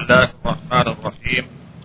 الله الرحمن الرحيم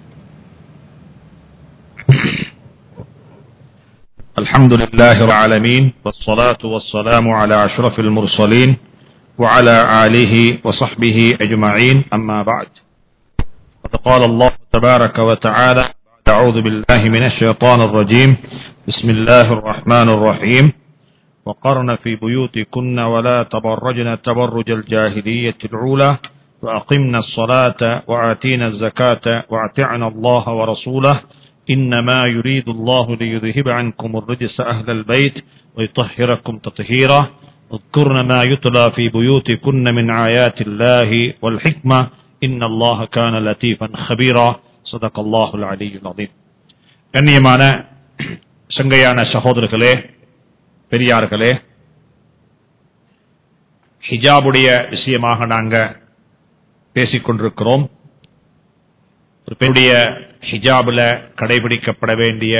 الحمد لله رب العالمين والصلاة والسلام على أشرف المرسلين وعلى آله وصحبه أجمعين أما بعد قد قال الله تبارك وتعالى أعوذ بالله من الشيطان الرجيم بسم الله الرحمن الرحيم وقرن في بيوتكن ولا تبرجن تبرج الجاهلية الأولى وأقمنا الصلاة وآتينا الزكاة وأطعنا الله ورسوله إنما يريد الله ليذهب عنكم الرجس أهل البيت ويطهركم تطهيرا اذكرن ما يتلى في بيوتكن من آيات الله والحكمة إن الله كان لطيفا خبيرا صدق الله العلي العظيم கண்ணியமான சங்கையான சகோதரர்களே பெரியார்களே ஹிஜாபுடைய விஷயமாக நாங்க பேசிக்கொண்டிருக்கிறோம் ஒரு பெண்ணுடைய ஹிஜாபில் கடைபிடிக்கப்பட வேண்டிய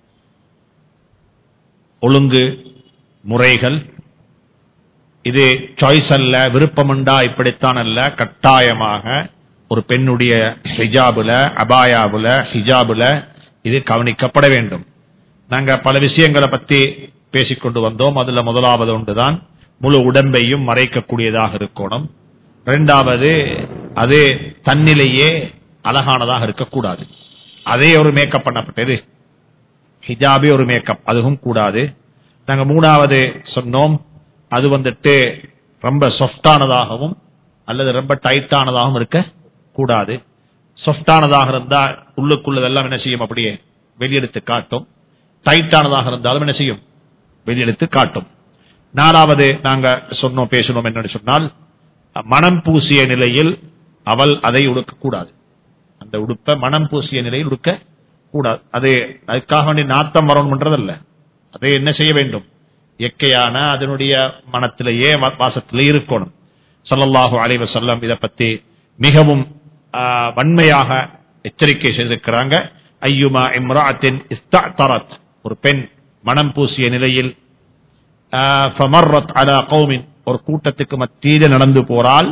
ஒழுங்கு முறைகள் இது சாய்ஸ் அல்ல விருப்பமண்டா இப்படித்தான் அல்ல கட்டாயமாக ஒரு பெண்ணுடைய ஹிஜாபுல அபாயாபுல ஹிஜாபுல இது கவனிக்கப்பட வேண்டும் நாங்க பல விஷயங்களை பத்தி பேசிக்கொண்டு வந்தோம் அதுல முதலாவது ஒன்றுதான் முழு உடம்பையும் மறைக்கக்கூடியதாக இருக்கணும் இரண்டாவது அது தன்னிலேயே அழகானதாக இருக்கக்கூடாது அதே ஒரு மேக்கப் பண்ணப்பட்டது ஹிஜாபே ஒரு மேக்கப் அதுவும் கூடாது நாங்க மூணாவது சொன்னோம் அது வந்துட்டு ரொம்ப சாஃப்டானதாகவும் அல்லது ரொம்ப டைட்டானதாகவும் இருக்க கூடாது சாஃப்டானதாக இருந்தா உள்ளுக்குள்ளதெல்லாம் என்ன செய்யும் அப்படியே வெளியெடுத்து காட்டும் டைட்டானதாக இருந்தாலும் என்ன செய்யும் வெளியெடுத்து காட்டும் நாலாவது நாங்க சொன்னோம் பேசணும் என்னன்னு சொன்னால் மனம் பூசிய நிலையில் அவள் அதை உடுக்கக்கூடாது அந்த உடுப்பை மனம் பூசிய நிலையில் உடுக்க கூடாது அது அதுக்காக வேண்டிய நாத்தம் வரணும்ன்றதல்ல அதை என்ன செய்ய வேண்டும் இயற்கையான அதனுடைய மனத்திலேயே வாசத்திலே இருக்கணும் சல்லல்லாஹு அலைவ சொல்லம் இதை பத்தி மிகவும் வன்மையாக எச்சரிக்கை செய்திருக்கிறாங்க ஐயுமா இம்ராத்தின் இஸ்தரத் ஒரு பெண் மனம் பூசிய நிலையில் ஒரு கூட்டத்துக்கு மத்தியில நடந்து போறால்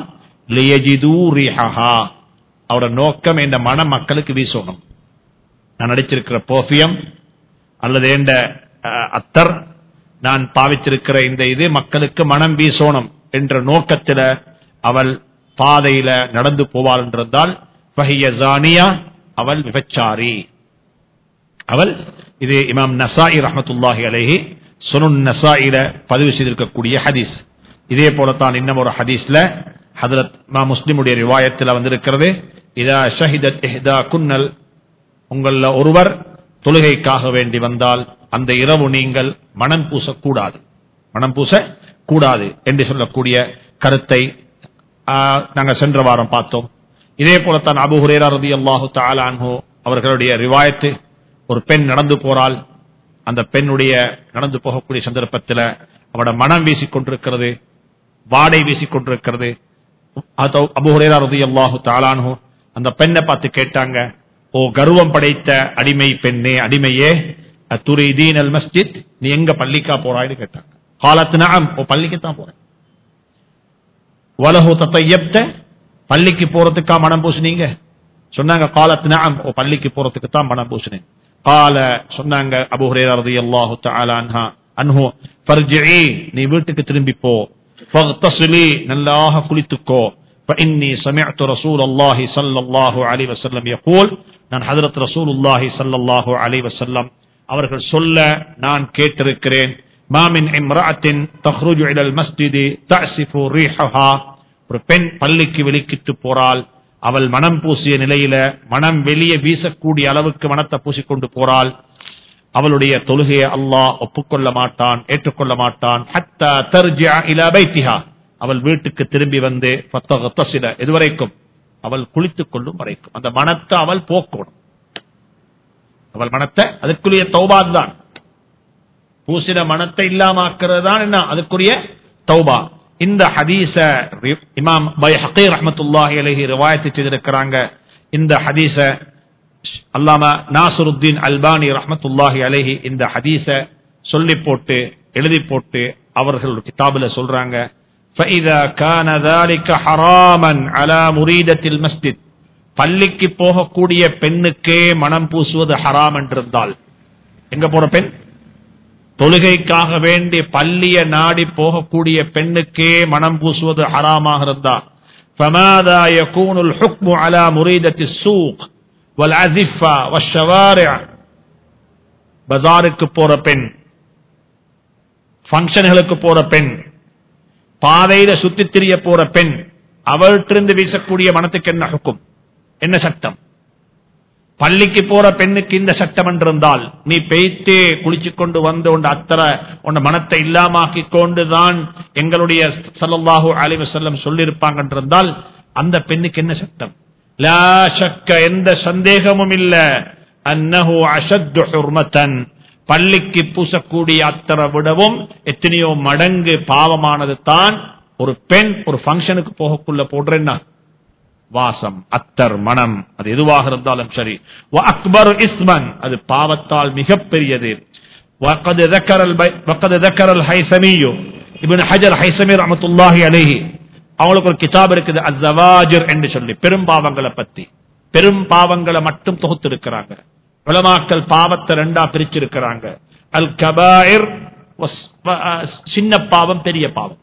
அவரோட நோக்கம் என்ற மன மக்களுக்கு வீசணும் நான் நடிச்சிருக்கிற போஃபியம் அல்லது என்ற அத்தர் நான் பாவித்திருக்கிற இந்த இது மக்களுக்கு மனம் வீசோணும் என்ற நோக்கத்தில் அவள் பாதையில நடந்து போவாள் என்றால் அவள் விபச்சாரி அவள் இது இமாம் நசாயி ரஹமத்துல்லாஹி அலேஹி சுனுன் நசாயில பதிவு செய்திருக்கக்கூடிய ஹதீஸ் இதே போலத்தான் இன்னும் ஒரு ஹதீஸ்ல ஹதரத் மா முஸ்லிமுடைய ரிவாயத்தில் வந்திருக்கிறது இதா ஷஹிதத் இஹ்தா குன்னல் உங்கள ஒருவர் தொழுகைக்காக வேண்டி வந்தால் அந்த இரவு நீங்கள் மனம் பூசக்கூடாது மனம் பூச கூடாது என்று சொல்லக்கூடிய கருத்தை நாங்கள் சென்ற வாரம் பார்த்தோம் இதே போலத்தான் அபு ஹுரேரா ரதி அல்லாஹு தாலான்ஹோ அவர்களுடைய ரிவாயத்து ஒரு பெண் நடந்து போறால் அந்த பெண்ணுடைய நடந்து போகக்கூடிய சந்தர்ப்பத்தில் அவட மனம் வீசிக் கொண்டிருக்கிறது வாடை வீசிக் கொண்டிருக்கிறது அபுஹரேரா ரதி அல்லாஹு தாலானு அந்த பெண்ணை பார்த்து கேட்டாங்க ஓ கர்வம் படைத்த அடிமை பெண்ணே அடிமையே துரிதீன் அல் மஸ்ஜித் நீ எங்க பள்ளிக்கா போறாய்னு கேட்டாங்க காலத்து நாம் ஓ பள்ளிக்கு தான் போறேன் வலஹு தத்தையப்த பள்ளிக்கு போறதுக்கா மனம் பூசினீங்க சொன்னாங்க காலத்து நாம் ஓ பள்ளிக்கு போறதுக்கு தான் மனம் பூசினேன் கால சொன்னாங்க அபுஹரேரா ரதி அல்லாஹு தாலான்ஹா அன்ஹு ஃபர்ஜிஇ நீ வீட்டுக்கு திரும்பி போ فاغتسلي نلاها குளித்துக்கோ فإني سمعت رسول الله صلى الله عليه وسلم يقول நான் ஹதரத் ரசூலுல்லாஹி ஸல்லல்லாஹு அலைஹி வஸல்லம் அவர்கள் சொல்ல நான் கேட்டிருக்கிறேன் மாமின் இம்ராத்தின் தஹ்ருஜு இலல் மஸ்ஜிதி தஅசிஃபு ரீஹஹா ஒரு பெண் பள்ளிக்கு வெளிக்கிட்டு போறாள் அவள் மனம் பூசிய நிலையில மனம் வெளியே வீசக்கூடிய அளவுக்கு மனத்தை பூசிக்கொண்டு போறாள் அவளுடைய தொழுகையை அல்லாஹ் ஒப்புக்கொள்ள மாட்டான் ஏற்றுக்கொள்ள மாட்டான் அவள் வீட்டுக்கு திரும்பி வந்து இதுவரைக்கும் அவள் குளித்துக் கொள்ளும் வரைக்கும் அந்த மனத்தை அவள் போக்கணும் அவள் மனத்தை அதுக்குரிய தௌபாத் தான் பூசின மனத்தை இல்லாமாக்குறது தான் என்ன அதுக்குரிய தௌபா இந்த ஹதீச இமாம் பை ஹக்கீர் ரஹமத்துல்லாஹி அலஹி ரிவாயத்து செய்திருக்கிறாங்க இந்த ஹதீச அல்லாம நாசருத்தீன் அல்பானி ரஹமத்துல்லாஹி அலஹி இந்த ஹதீச சொல்லி போட்டு எழுதி போட்டு அவர்கள் ஒரு கிதாபுல சொல்றாங்க فَإِذَا كَانَ ذَلِكَ حَرَامًا عَلَى مُرِيدَةِ الْمَسْجِدِ பள்ளிக்கு போகக்கூடிய பெண்ணுக்கே மனம் பூசுவது ஹராம் என்றிருந்தால் எங்க போற பெண் தொழுகைக்காக வேண்டி பள்ளிய நாடி போகக்கூடிய பெண்ணுக்கே மனம் பூசுவது ஹராமாக இருந்தா فماذا يكون الحكم على مريدة السوق والعزفة والشوارع பஜாருக்கு போற பெண் பங்கனுக்கு போற பெண் பாதையில சுத்தி திரிய போற பெண் அவற்றிருந்து வீசக்கூடிய மனத்துக்கு என்ன ஹுக்கும் என்ன சட்டம் பள்ளிக்கு போற பெண்ணுக்கு இந்த சட்டம் என்றிருந்தால் நீ பெய்த்தே குளிச்சு கொண்டு வந்து உன் அத்தரை உன் மனத்தை இல்லாமாக்கி கொண்டுதான் எங்களுடைய சல்லல்லாஹு அலைவ செல்லம் சொல்லியிருப்பாங்க என்றிருந்தால் அந்த பெண்ணுக்கு என்ன சட்டம் லா ஷக்க எந்த சந்தேகமும் இல்ல அன்னஹு அஷத்து ஹுர்மத்தன் பள்ளிக்கு பூசக்கூடிய அத்தரை விடவும் எத்தனையோ மடங்கு பாவமானது தான் ஒரு பெண் ஒரு ஃபங்க்ஷனுக்கு போகக்குள்ள போடுறேன்னா வாசம் அத்தர் மனம் அது எதுவாக இருந்தாலும் சரி அக்பர் இஸ்மன் அது பாவத்தால் மிகப்பெரியது وقد ذكر البي... وقد ذكر الهيثمي ابن حجر ஹைசமி ரஹமத்துல்லாஹி அலைஹி அவங்களுக்கு ஒரு கிதாப் இருக்குது அஸ்ஸவாஜிர் என்று சொல்லி பெரும் பாவங்களை பத்தி பெரும் பாவங்களை மட்டும் தொகுத்து இருக்கிறாங்க உலமாக்கள் பாவத்தை ரெண்டா பிரிச்சிருக்கிறாங்க அல் கபாயிர் சின்ன பாவம் பெரிய பாவம்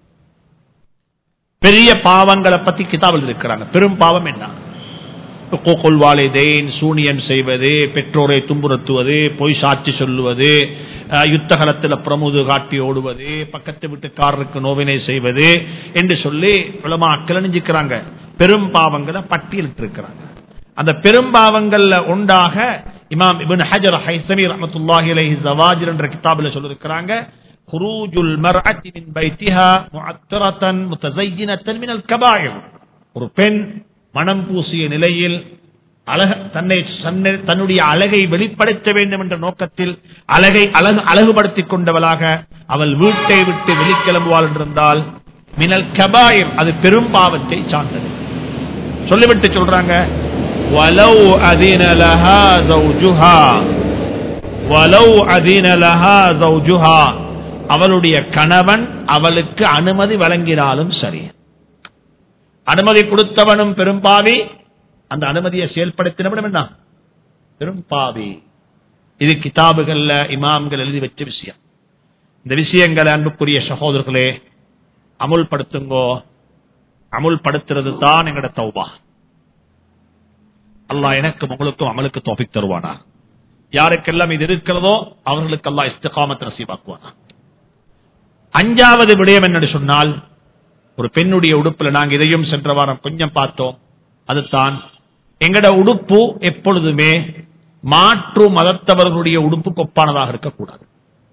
பெரிய பாவங்களை பத்தி கிதாபில் இருக்கிறாங்க பெரும் பாவம் என்ன கொள்வாலேதேன் சூனியம் செய்வது பெற்றோரை துன்புறுத்துவது பொய் சாட்சி சொல்லுவது யுத்தகலத்தில் பிரமுது காட்டி ஓடுவது பக்கத்து வீட்டுக்காரருக்கு நோவினை செய்வது என்று சொல்லி உலமாக்கள் அணிஞ்சிக்கிறாங்க பெரும் பாவங்களை பட்டியலிட்டு இருக்கிறாங்க அந்த பெரும் பாவங்கள்ல உண்டாக இமாம் இபின் ஹஜர் ஹைசமி ரஹமத்துல்லாஹி அலைஹி ஜவாஜிர் என்ற கிதாபில் சொல்லிருக்கிறாங்க خروج المرأة من بيتها معطرة متزينة من الكبائر ஒரு பெண் மனம் பூசிய நிலையில் அழக தன்னை தன்னுடைய அழகை வெளிப்படுத்த வேண்டும் என்ற நோக்கத்தில் அழகை அழகு அழகுபடுத்திக் கொண்டவளாக அவள் வீட்டை விட்டு வெளிக்கிளம்புவாள் என்றிருந்தால் மினல் கபாயம் அது பெரும் பாவத்தை சார்ந்தது சொல்லிவிட்டு சொல்றாங்க وَلَوْ أَذِنَ لَهَا زَوْجُهَا وَلَوْ أَذِنَ لَهَا زَوْجُهَا அவளுடைய கணவன் அவளுக்கு அனுமதி வழங்கினாலும் சரி அனுமதி கொடுத்தவனும் பெரும்பாவி அந்த அனுமதியை செயல்படுத்தினவனும் என்ன பெரும்பாவி இது கிதாபுகள்ல இமாம்கள் எழுதி வச்ச விஷயம் இந்த விஷயங்களை அன்புக்குரிய சகோதரர்களே அமுல்படுத்துங்கோ அமுல்படுத்துறது தான் எங்கட தௌபா அல்லாஹ் எனக்கும் உங்களுக்கும் அமலுக்கு தோப்பிக் தருவானா யாருக்கெல்லாம் இது இருக்கிறதோ அவர்களுக்கு அல்லாஹ் இஸ்திகாமத்தை நசீபாக்குவானா அஞ்சாவது விடயம் என்னன்னு சொன்னால் ஒரு பெண்ணுடைய உடுப்புல நாங்க இதையும் சென்ற வாரம் கொஞ்சம் பார்த்தோம் அதுதான் எங்கட உடுப்பு எப்பொழுதுமே மாற்று மதத்தவர்களுடைய உடுப்பு கொப்பானதாக இருக்கக்கூடாது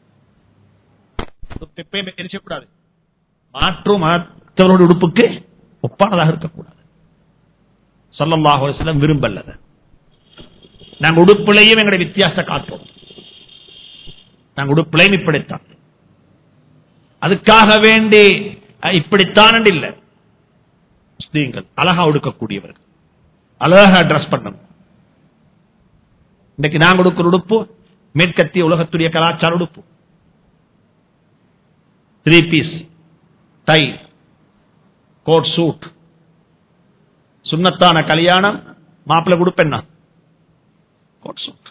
எப்பயுமே எரிச்சக்கூடாது மாற்று மதத்தவர்களுடைய உடுப்புக்கு ஒப்பானதாக இருக்கக்கூடாது சொல்லல்லாஹு சிலம் விரும்பல்லது நாங்க உடுப்புலையும் எங்களுடைய வித்தியாசத்தை காட்டுவோம் நாங்க உடுப்புலையும் இப்படித்தான் அதுக்காக வேண்டி இப்படித்தான் இல்ல முஸ்லீம்கள் அழகா உடுக்கக்கூடியவர்கள் அழகா ட்ரெஸ் பண்ணணும் இன்னைக்கு நாங்க உடுக்கிற உடுப்பு மேற்கத்திய உலகத்துடைய கலாச்சார உடுப்பு three piece tie coat suit சுண்ணத்தான கல்யாணம் மாப்பிள்ள கொடுப்பெண்ணா கோட் சூட்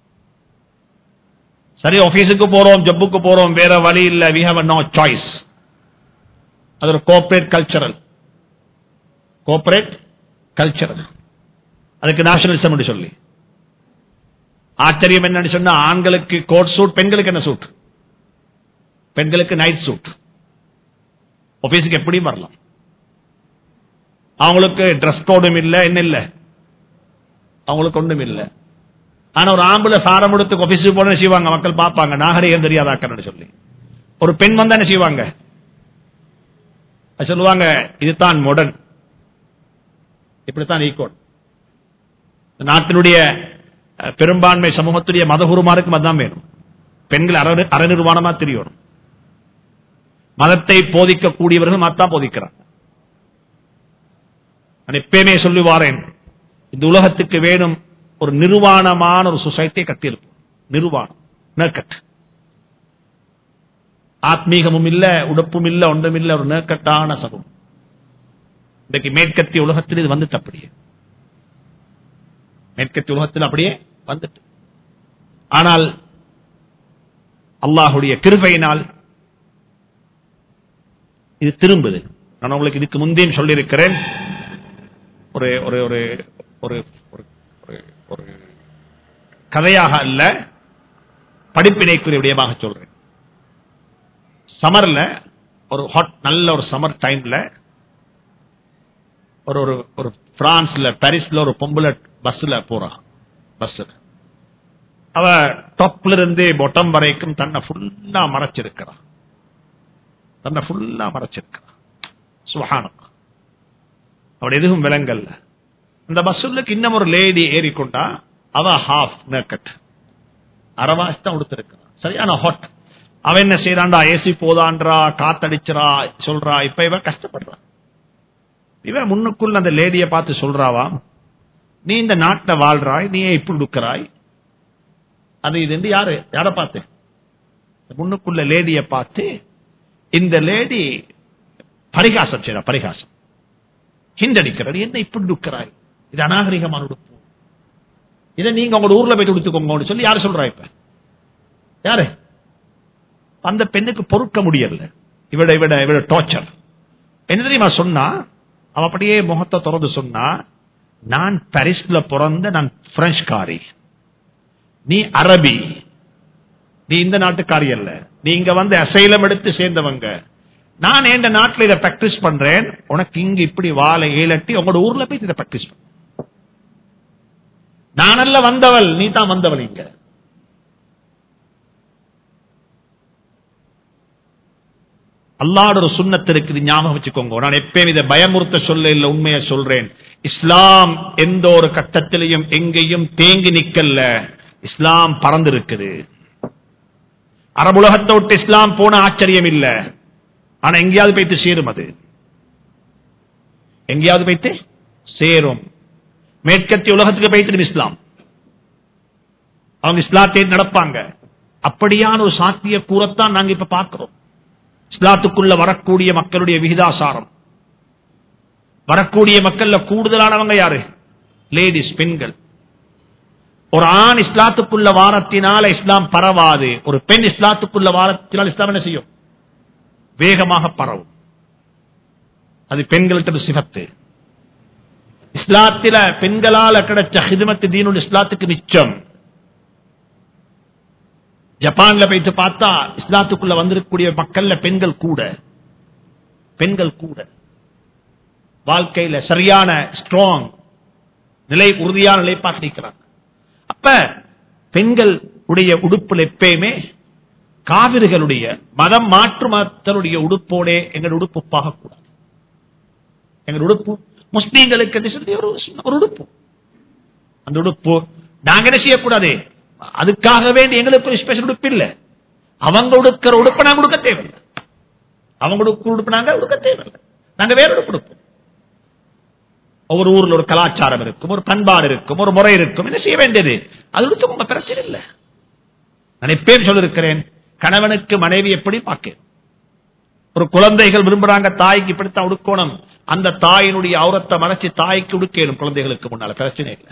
சரி ஆபீஸுக்கு போறோம் ஜப்புக்கு போறோம் வேற வழி இல்ல வி ஹவ் நோ சாய்ஸ் அது ஒரு கோஆபரேட் கல்ச்சரல் கோஆபரேட் கல்ச்சரல் அதுக்கு நேஷனலிசம் சொல்லி ஆச்சரியம் என்னன்னு சொன்னா ஆண்களுக்கு கோட் சூட் பெண்களுக்கு என்ன சூட் பெண்களுக்கு நைட் சூட் ஆபீஸுக்கு எப்படியும் வரலாம் அவங்களுக்கு ட்ரெஸ் கோடும் இல்ல என்ன இல்ல அவங்களுக்கு ஒன்றும் இல்லை ஆனா ஒரு ஆம்பளை சாரம் எடுத்து ஆபீஸுக்கு போன செய்வாங்க மக்கள் பார்ப்பாங்க நாகரிகம் தெரியாதாக்கன்னு சொல்லி ஒரு பெண் வந்தா என்ன செய்வாங்க சொல்லுவாங்க இதுதான் மொடர்ன் இப்படித்தான் ஈக்கோட் நாட்டினுடைய பெரும்பான்மை சமூகத்துடைய மதகுருமாருக்கும் அதான் வேணும் பெண்கள் அறநிர்வாணமா தெரியணும் மதத்தை போதிக்கக்கூடியவர்கள் மத்தான் போதிக்கிறார் நான் எப்பயுமே சொல்லுவாரேன் இந்த உலகத்துக்கு வேணும் ஒரு நிர்வாணமான ஒரு சொசைட்டியை கட்டியிருக்கும் நிர்வாணம் நேர்கட் ஆத்மீகமும் இல்ல உடப்பும் இல்ல ஒன்றும் இல்ல ஒரு நேர்கட்டான சகம் இன்றைக்கு மேற்கத்திய உலகத்தில் இது வந்துட்டு அப்படியே மேற்கத்திய உலகத்தில் அப்படியே வந்துட்டு ஆனால் அல்லாஹுடைய கிருபையினால் இது திரும்புது நான் உங்களுக்கு இதுக்கு முந்தையும் சொல்லியிருக்கிறேன் ஒரு ஒரு ஒரு ஒரு ஒரு- ஒரு- ஒரு கதையாக அல்ல படிப்பினைக்குரிய விடயமாக சொல்றேன் சமர்ல ஒரு ஹாட் நல்ல ஒரு சம்மர் டைம்ல ஒரு ஒரு ஒரு பிரான்ஸ்ல பாரிஸ்ல ஒரு பொம்பளை பஸ்ல போறா பஸ்ல அவ டாப்ல இருந்து பொட்டம் வரைக்கும் தன்னை ஃபுல்லா மறைச்சிருக்கிறா தன்னை ஃபுல்லா மறைச்சிருக்கிறா சுகானம் அவள் எதுவும் விலங்கல்ல இந்த பஸ்ஸுக்கு இன்னும் ஒரு லேடி ஏறிக்கொண்டா அவ ஹாஃப் நேக்கட் அரவாசி தான் உடுத்திருக்கிறா சரியான ஹாட் அவன் என்ன செய்யறான்டா ஏசி போதான்றா காத்தடிச்சுறா சொல்றா இப்ப இவ கஷ்டப்படுறா இவன் முன்னுக்குள்ள அந்த லேடிய பார்த்து சொல்றாவா நீ இந்த நாட்டை வாழ்றாய் நீ ஏன் இப்படி உடுக்கிறாய் அது இது என்று யாரு யார பார்த்து முன்னுக்குள்ள லேடிய பார்த்து இந்த லேடி பரிகாசம் செய்யறா பரிகாசம் ஹிந்தடிக்கிறது என்ன இப்படி உடுக்கிறாய் இது அநாகரிகமான உடுப்பு இதை நீங்க உங்க ஊர்ல போயிட்டு உடுத்துக்கோங்க சொல்லி யாரு சொல்றா இப்ப யாரு அந்த பெண்ணுக்கு பொறுக்க முடியல இவட இவட இவட டார்ச்சர் என்ன தெரியுமா சொன்னா அவ அப்படியே முகத்தை திறந்து சொன்னா நான் பாரிஸ்ல பிறந்த நான் பிரெஞ்சுக்காரி நீ அரபி நீ இந்த நாட்டுக்காரி அல்ல நீ இங்க வந்து அசைலம் எடுத்து சேர்ந்தவங்க நான் எந்த நாட்டில் இதை பிராக்டிஸ் பண்றேன் உனக்கு இங்க இப்படி வாழை ஏலட்டி உங்களோட ஊர்ல போய் இதை பிராக்டிஸ் பண்ண நானல்ல வந்தவள் நீ தான் வந்தவள் இங்க அல்லாட ஒரு சுண்ணத்து இருக்குது ஞாபகம் வச்சுக்கோங்க நான் எப்பயும் இதை பயமுறுத்த சொல்ல இல்ல உண்மையை சொல்றேன் இஸ்லாம் எந்த ஒரு கட்டத்திலையும் எங்கேயும் தேங்கி நிக்கல்ல இஸ்லாம் பறந்து இருக்குது அரபுலகத்தை விட்டு இஸ்லாம் போன ஆச்சரியம் இல்ல ஆனா எங்கேயாவது போயிட்டு சேரும் அது எங்கேயாவது போயிட்டு சேரும் மேற்கத்திய உலகத்துக்கு போயிட்டு இஸ்லாம் அவங்க இஸ்லாத்தை நடப்பாங்க அப்படியான ஒரு சாத்திய கூறத்தான் நாங்க இப்ப பார்க்கிறோம் இஸ்லாத்துக்குள்ள வரக்கூடிய மக்களுடைய விகிதாசாரம் வரக்கூடிய மக்கள்ல கூடுதலானவங்க யாரு லேடிஸ் பெண்கள் ஒரு ஆண் இஸ்லாத்துக்குள்ள வாரத்தினால இஸ்லாம் பரவாது ஒரு பெண் இஸ்லாத்துக்குள்ள வாரத்தினால் இஸ்லாம் என்ன செய்யும் வேகமாக பரவும் அது பெண்கள்கிட்ட சிவத்து இஸ்லாத்தில பெண்களால கிடைச்ச ஹிதமத்து தீனுல் இஸ்லாத்துக்கு மிச்சம் ஜப்பான்ல போயிட்டு பார்த்தா இஸ்லாத்துக்குள்ள வந்திருக்கக்கூடிய மக்கள்ல பெண்கள் கூட பெண்கள் கூட வாழ்க்கையில சரியான ஸ்ட்ராங் நிலை உறுதியான நிலைப்பாட்டு நிற்கிறாங்க அப்ப பெண்கள் உடைய உடுப்புல எப்பயுமே காவிர்களுடைய மதம் மாற்று மதத்தினுடைய உடுப்போட எங்கள் உடுப்பு பார்க்கக்கூடாது எங்கள் உடுப்பு முஸ்லீம்களுக்கு என்று சொல்லி ஒரு சின்ன ஒரு உடுப்பு அந்த உடுப்பு நாங்க என்ன செய்யக்கூடாது அதுக்காக வேண்டி எங்களுக்கு ஒரு ஸ்பெஷல் உடுப்பு இல்ல அவங்க உடுக்கிற உடுப்பு நாங்க உடுக்க தேவையில்லை அவங்க உடுப்பு உடுப்பு நாங்க உடுக்க தேவையில்லை நாங்க வேற உடுப்பு உடுப்போம் ஒவ்வொரு ஊர்ல ஒரு கலாச்சாரம் இருக்கும் ஒரு பண்பாடு இருக்கும் ஒரு முறை இருக்கும் என்ன செய்ய வேண்டியது அது உடுத்து உங்க பிரச்சனை இல்லை நான் எப்பயும் சொல்லிருக்கிறேன் கணவனுக்கு மனைவி எப்படி பார்க்க ஒரு குழந்தைகள் விரும்புறாங்க தாய்க்கு இப்படித்தான் உடுக்கணும் அந்த தாயினுடைய அவுரத்தை மறைச்சு தாய்க்கு உடுக்கணும் குழந்தைகளுக்கு முன்னால பிரச்சனை இல்லை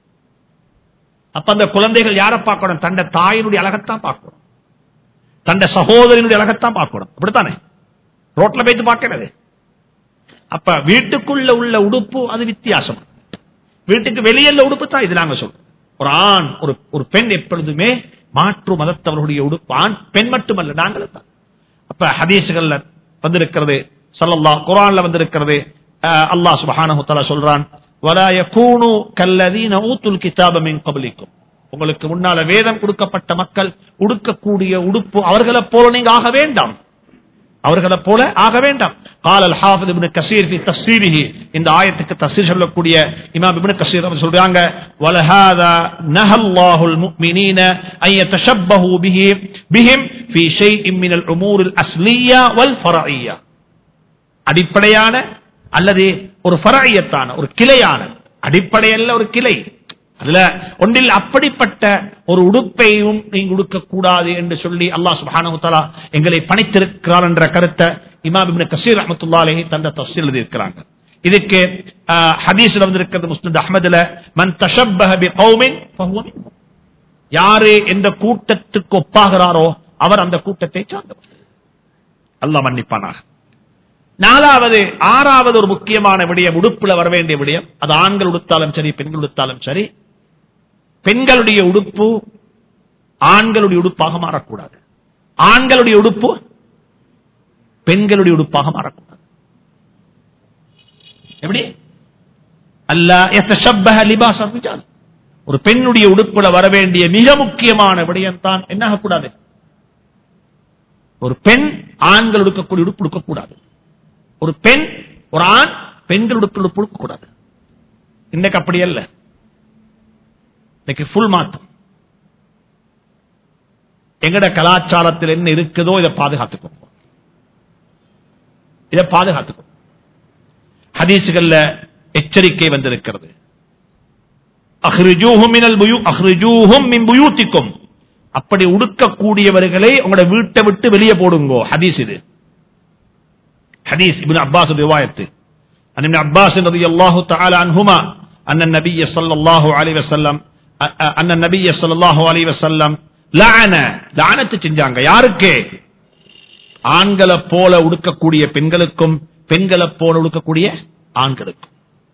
அப்ப அந்த குழந்தைகள் யாரை பார்க்கணும் தண்ட தாயினுடைய அழகத்தான் பார்க்கணும் தண்ட சகோதரனுடைய அழகத்தான் பார்க்கணும் அப்படித்தானே ரோட்ல போயிட்டு பார்க்கிறது அப்ப வீட்டுக்குள்ள உள்ள உடுப்பு அது வித்தியாசம் வீட்டுக்கு வெளியே உடுப்பு தான் இது நாங்க சொல்றோம் ஒரு ஆண் ஒரு ஒரு பெண் எப்பொழுதுமே மாற்று மதத்தவர்களுடைய உடுப்பு ஆண் பெண் மட்டுமல்ல நாங்களும் தான் அப்ப ஹதீசுகள்ல வந்திருக்கிறது சல்லல்லா குரான்ல வந்திருக்கிறது அஹ், அல்லாஹ் சுப்ஹானஹு தஆலா சொல்றான் வலா யகூனு கல்லதீன ஊத்துல் கிதாப மின் கப்லிக்கும் உங்களுக்கு முன்னால வேதம் கொடுக்கப்பட்ட மக்கள் உடுக்கக்கூடிய உடுப்பு அவர்களை போல நீங்க ஆக வேண்டாம் அவர்களை போல ஆக வேண்டாம் قال الحافظ ابن كثير في تفسيره இந்த ஆயத்துக்கு தஃசீர் சொல்லக்கூடிய இமாம் இப்னு கஸீர் அவர் சொல்றாங்க ولهذا نهى الله المؤمنين ان يتشبهوا به بهم في شيء من الامور الاصليه والفرعيه அடிப்படையான அல்லது ஒரு ஃபரஐயத்தான ஒரு கிளையான அடிப்படை அல்ல ஒரு கிளை அதுல ஒன்றில் அப்படிப்பட்ட ஒரு உடுப்பையும் நீங்க உடுக்க கூடாது என்று சொல்லி அல்லாஹ் சுப்ஹானஹு தஆலா எங்களை பணித்திருக்கிறார் என்ற கருத்தை இமாம் இப்னு கஸீர் ரஹ்மத்துல்லாஹி அலைஹி தந்த தஃசீல் எழுதியிருக்கிறாங்க இதுக்கு ஆஹ், ஹதீஸ்ல வந்திருக்கிறது முஸ்லிம் அஹ்மதுல மன் தஷப்பஹ பிகௌமின் ஃபஹுவ மின்ஹும். யாரு எந்த கூட்டத்துக்கு ஒப்பாகிறாரோ அவர் அந்த கூட்டத்தை சார்ந்தவர் அல்லாஹ் மன்னிப்பானாக நாலாவது ஆறாவது ஒரு முக்கியமான விடயம் உடுப்புல வர வேண்டிய விடயம் அது ஆண்கள் உடுத்தாலும் சரி பெண்கள் உடுத்தாலும் சரி பெண்களுடைய உடுப்பு ஆண்களுடைய உடுப்பாக மாறக்கூடாது ஆண்களுடைய உடுப்பு பெண்களுடைய உடுப்பாக மாறக்கூடாது எப்படி அல்லா யத்தஷப்பஹ லிபாஸ் அர்ரிஜால். ஒரு பெண்ணுடைய உடுப்புல வர வேண்டிய மிக முக்கியமான விடயம் தான் என்ன ஆகக்கூடாது ஒரு பெண் ஆண்கள் உடுக்கக்கூடிய உடுப்பு உடுக்கக்கூடாது ஒரு பெண் ஒரு ஆண் பெண்கள் உடுப்பு உடுப்பு உடுக்கக்கூடாது இன்னைக்கு அப்படி அல்ல இன்னைக்கு ஃபுல் மாற்றம் எங்கட கலாச்சாரத்தில் என்ன இருக்குதோ இதை பாதுகாத்துக்கோங்க இதை பாதுகாத்துக்கோங்க ஹதீசுகள்ல எச்சரிக்கை வந்திருக்கிறது அஹ்ரிஜூஹும் மினல் புயூ அஹ்ரிஜூஹும் மின் புயூத்திக்கும் அப்படி உடுக்கக்கூடியவர்களை உங்களோட வீட்டை விட்டு வெளியே போடுங்கோ ஹதீஸ் இது حديث ابن عباس روايته عن ابن عباس رضي الله تعالى عنهما أن النبي صلى الله عليه وسلم أن النبي صلى الله عليه وسلم لعن لعنت செஞ்சாங்க யாருக்கு ஆண்களை போல உடுக்கக்கூடிய பெண்களுக்கும் பெண்களை போல உடுக்கக்கூடிய ஆண்களுக்கும்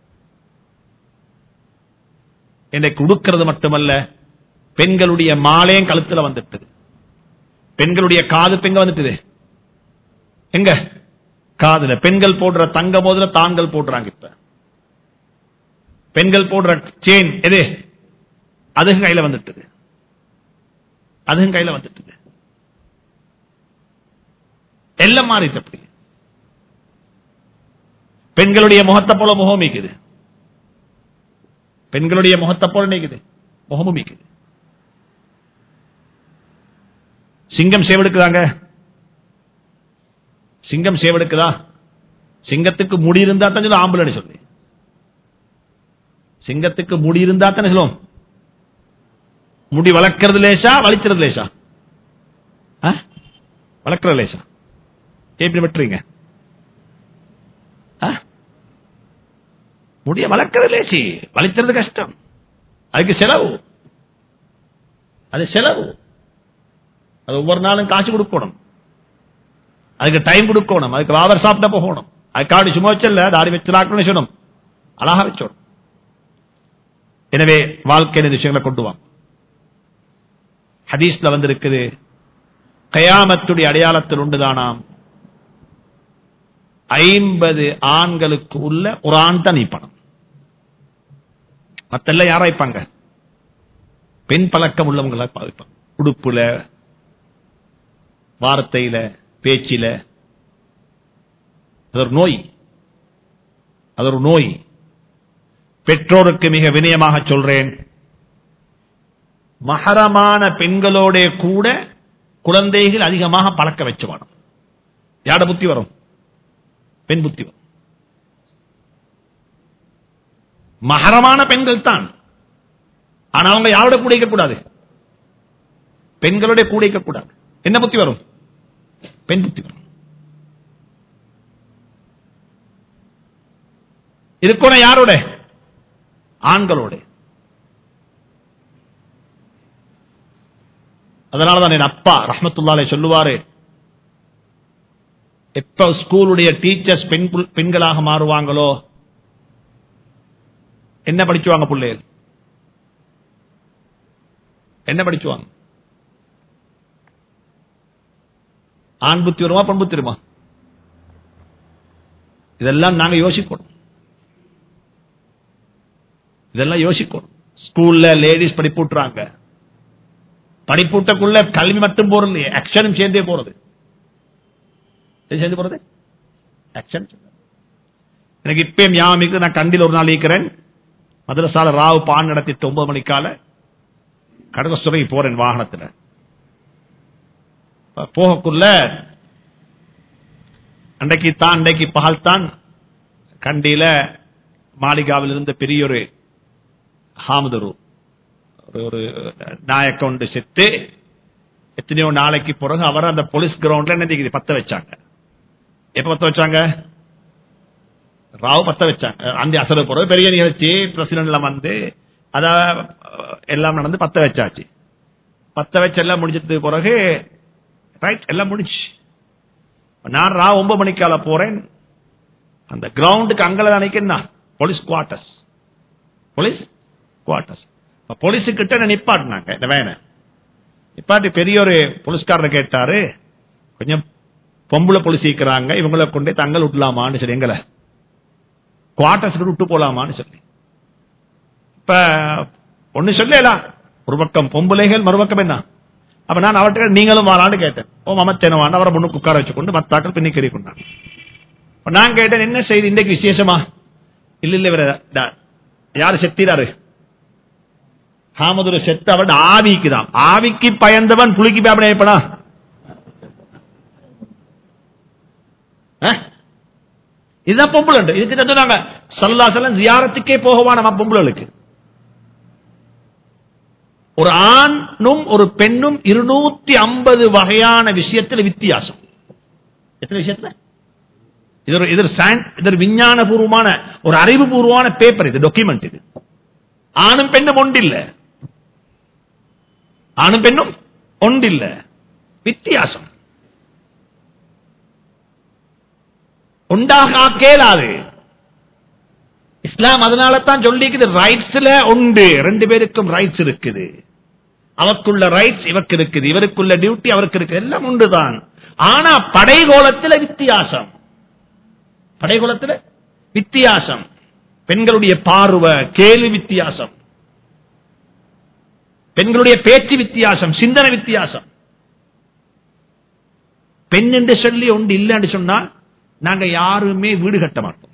இன்னைக்கு உடுக்கிறது மட்டுமல்ல பெண்களுடைய மாலையும் கழுத்துல வந்துட்டது பெண்களுடைய காது பெங்க வந்துட்டுது எங்க காதுல பெண்கள் போடுற தங்க போதுல தாண்கள் போடுறாங்க இப்ப பெண்கள் போடுற செயின் எது அதுவும் கையில வந்துட்டது அதுவும் கையில வந்துட்டது எல்லாம் மாறிட்டு அப்படி பெண்களுடைய முகத்தை போல முகம் மீக்குது பெண்களுடைய முகத்தை போல நீக்குது முகமும் மீக்குது சிங்கம் சேவெடுக்குதாங்க சிங்கம் சேவெடுக்குதா சிங்கத்துக்கு முடி இருந்தா தான் சொல்லும் ஆம்பளை சொல்லி சிங்கத்துக்கு முடி இருந்தா தானே சொல்லுவோம் முடி வளர்க்கறது லேசா வலிக்கிறது லேசா ஆ? வளர்க்கறது லேசா எப்படி வெட்டுறீங்க ஆ? முடிய வளர்க்கறது லேசி வலிக்கிறது கஷ்டம் அதுக்கு செலவு அது செலவு அது ஒவ்வொரு நாளும் காசு கொடுக்கணும் அதுக்கு டைம் கொடுக்கணும் அதுக்கு வாவர் சாப்பிட்ட போகணும் அதுக்கு ஆடி சும்மா வச்சல தாடி வச்சிருக்கணும்னு சொல்லணும் அழகா வச்சோம் எனவே வாழ்க்கையின் விஷயங்களை கொண்டு வாங்க ஹதீஸ்ல வந்திருக்குது கயாமத்துடைய அடையாளத்தில் உண்டுதானாம் ஐம்பது ஆண்களுக்கு உள்ள ஒரு ஆண் தான் நீப்பணும் மத்தெல்லாம் யாரா இருப்பாங்க பெண் பழக்கம் உள்ளவங்களா பாவிப்பாங்க உடுப்புல வார்த்தையில பேச்சில அது ஒரு நோய் அது ஒரு நோய் பெற்றோருக்கு மிக வினயமாக சொல்றேன் மகரமான பெண்களோட கூட குழந்தைகள் அதிகமாக பழக்க வச்சு வேணும் யாட புத்தி வரும் பெண் புத்தி வரும் மகரமான பெண்கள் தான் ஆனா அவங்க யாரோட கூட கூடாது பெண்களோட கூட கூடாது என்ன புத்தி வரும் பெண் புத்தி வரும் இருக்கணும் யாரோட ஆண்களோட அதனாலதான் என் அப்பா ரஹமத்துல்லாலே சொல்லுவாரு எப்ப ஸ்கூலுடைய டீச்சர்ஸ் பெண் புல்- பெண்களாக மாறுவாங்களோ என்ன படிச்சுவாங்க பிள்ளைகள் என்ன படிச்சுவாங்க ஆண் புத்தி வருமா பெண் புத்தி வருமா இதெல்லாம் நாங்க யோசிக்கணும் இதெல்லாம் யோசிக்கணும் ஸ்கூல்ல லேடிஸ் படிப்பூட்டுறாங்க படிப்பூட்டக்குள்ள கல்வி மட்டும் போறது இல்லையே ஆக்ஷனும் சேர்ந்தே போறது எது சேர்ந்து போறது ஆக்ஷன் எனக்கு இப்பயும் ஞாபகம் இருக்குது நான் கண்டில் ஒரு நாள் இருக்கிறேன் மதுரசால ராவு பான் நடத்திட்டு ஒன்பது மணிக்கால கடகஸ்துறைக்கு போறேன் வாகனத்துல ப- போகக்குள்ள அன்றைக்கு தான் அன்றைக்கு பகல் தான் கண்டியில மாளிகாவில் இருந்த பெரிய ஒரு ஹாமுதரு ஒரு ஒரு நாயக்க ஒன்று செத்து எத்தனையோ நாளைக்கு பிறகு அவர் அந்த போலீஸ் கிரவுண்ட்ல என்ன பத்த வச்சாங்க எப்ப பத்த வச்சாங்க ராவ் பத்த வச்சாங்க அந்த அசல போற பெரிய நிகழ்ச்சி பிரசிடன்ட் எல்லாம் வந்து அத அஹ், எல்லாம் நடந்து பத்த வச்சாச்சு பத்த வச்சு எல்லாம் முடிஞ்சதுக்கு பிறகு ரைட் எல்லாம் முடிச்சு நான் ரா ஒன்பது மணிக்கால போறேன் அந்த கிரவுண்டுக்கு அங்கல நினைக்கிறேன் police quarters police quarters police கிட்ட என்ன நிப்பாட்டினாங்க இந்த வேனை நிப்பாட்டி பெரிய ஒரு போலீஸ்காரர் கேட்டாரு கொஞ்சம் பொம்பளை போலீஸ் இருக்கிறாங்க இவங்களை கொண்டு தங்கள் விட்டலாமான்னு சொல்லி எங்களை குவார்டர்ஸ் விட்டு போலாமான்னு சொல்லி இப்ப ஒண்ணு சொல்லலாம் ஒரு பக்கம் பொம்பளைகள் மறுபக்கம் என்ன அப்ப நான் அவர்கிட்ட நீங்களும் வாழான்னு கேட்டேன் ஓ மமத்தேனவான் அவரை முன்னுக்கு உட்கார வச்சுக்கொண்டு மத்தாக்கள் பின்னிக்கு எறி கொண்டாங்க அப்ப நான் கேட்டேன் என்ன செய்தி இன்றைக்கு விசேஷமா இல்ல இல்ல இவர ட- யாரு செத்திராரு ஹாமதுர செத்து அவன் ஆவிக்குதான் ஆவிக்கு பயந்தவன் புலிக்கு பயப்படா இதுதான் பொம்பளை இதுக்கு தான் சொன்னாங்க சல்லா சலம் ஜியாரத்துக்கே போகவா நம்ம பொம்பளைகளுக்கு ஒரு ஆணும் ஒரு பெண்ணும் இருநூத்தி ஐம்பது வகையான விஷயத்தில் வித்தியாசம் எத்தனை விஷயத்துல இது ஒரு இது ஒரு science- இது ஒரு விஞ்ஞானபூர்வமான ஒரு அறிவுபூர்வமான பேப்பர் இது டாக்குமெண்ட் இது ஆணும் பெண்ணும் ஒன்றில்ல ஆணும் பெண்ணும் ஒன்றில்ல வித்தியாசம் உண்டாக கேளாது இஸ்லாம் அதனால தான் சொல்லிக்குது ரைட்ஸ்ல உண்டு ரெண்டு பேருக்கும் ரைட்ஸ் இருக்குது அவருக்குள்ள ரைட்ஸ் இவருக்கு இருக்குது இவருக்குள்ள டியூட்டி அவருக்கு இருக்கு எல்லாம் உண்டுதான் ஆனா படைகோலத்துல வித்தியாசம் படைகுலத்துல வித்தியாசம் பெண்களுடைய பார்வை கேள்வி வித்தியாசம் பெண்களுடைய பேச்சு வித்தியாசம் சிந்தனை வித்தியாசம் பெண் என்று சொல்லி ஒன்று இல்லைன்னு சொன்னா நாங்க யாருமே வீடு கட்ட மாட்டோம்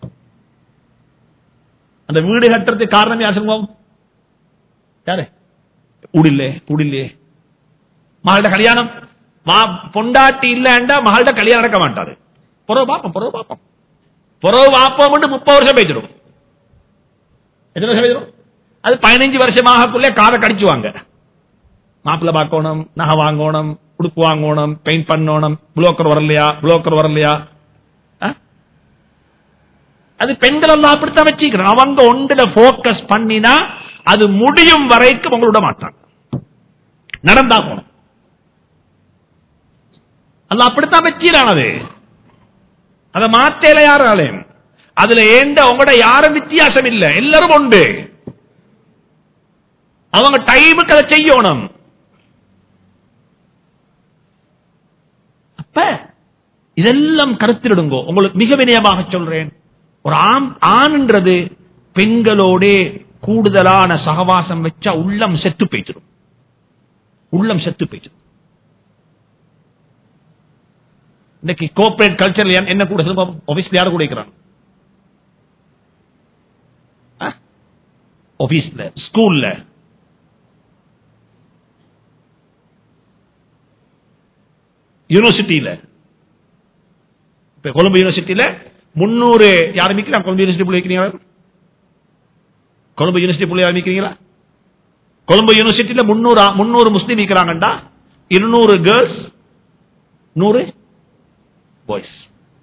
அந்த வீடு கட்டுறதுக்கு காரணம் யார் சொல்லுவோம் யாரு ஊடில்லே ஊடில்லே மகள்கிட்ட கல்யாணம் மா- பொண்டாட்டி இல்லைண்டா மகள்கிட்ட கல்யாணம் நடக்க மாட்டாரு புறவு பாப்போம் புறவு பாப்போம் புறவு பாப்போம் முப்பது வருஷம் பேசிடும் எத்தனை வருஷம் பேசிடும் அது பதினஞ்சு வருஷமாகக்குள்ளே காதை கடிச்சுவாங்க மாப்பிள்ளை பார்க்கணும் நகை வாங்கணும் உடுப்பு வாங்கணும் பெயிண்ட் பண்ணணும் புளோக்கர் வரலையா புளோக்கர் வரலையா ஆ? அது பெண்கள் எல்லாம் அப்படித்தான் வச்சுக்கிறோம் அவங்க ஒன்றுல போக்கஸ் பண்ணினா அது முடியும் வரைக்கும் உங்களோட மாட்டாங்க நடந்தா போகணும் அல்ல அப்படித்தான் வச்சிடான் அது அதை மாத்தேல யாராலையும் அதுல ஏண்ட உங்களோட யாரும் வித்தியாசம் இல்ல எல்லாரும் உண்டு அவங்க டைமுக்கு அதை செய்யணும் அப்ப இதெல்லாம் கருத்திடுங்கோ உங்களுக்கு மிக வினயமாக சொல்றேன் ஒரு ஆண் ஆண்ன்றது பெண்களோட கூடுதலான சகவாசம் வச்சா உள்ளம் செத்து போயிடும் உள்ளம் செத்து போயிடும் இன்னைக்கு கோஆபரேட் கல்ச்சர் என்ன கூட சொல்லுங்க ஆபீஸ்ல யாரும் கூட இருக்கிறாங்க ஆபீஸ்ல ஸ்கூல்ல யூனிவர்சிட்டியில இப்ப கொழும்பு யூனிவர்சிட்டியில முன்னூறு யார் மிக்கிறா கொழும்பு யூனிவர்சிட்டி புள்ளி வைக்கிறீங்களா கொழும்பு யூனிவர்சிட்டி புள்ளி ஆரம்பிக்கிறீங்களா கொழும்பு யூனிவர்சிட்டியில முன்னூறு முன்னூறு முஸ்லீம் இருக்கிறாங்கண்டா இருநூறு கேர்ள்ஸ் நூறு பாய்ஸ்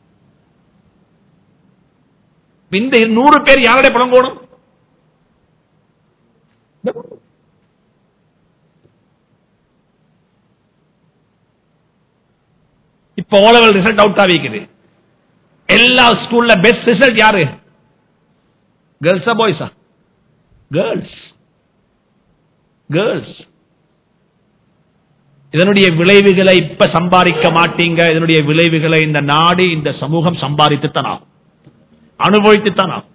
இந்த நூறு பேர் யாருடைய பழங்கோணும் இப்ப ஓ லெவல் ரிசல்ட் அவுட் ஆகிக்குது எல்லா ஸ்கூல்ல பெஸ்ட் ரிசல்ட் யாரு கேர்ள்ஸா பாய்ஸா கேர்ள்ஸ் கேர்ள்ஸ் இதனுடைய விளைவுகளை இப்ப சம்பாதிக்க மாட்டீங்க இதனுடைய விளைவுகளை இந்த நாடு இந்த சமூகம் சம்பாதித்துத்தான் ஆகும் அனுபவித்துத்தான் ஆகும்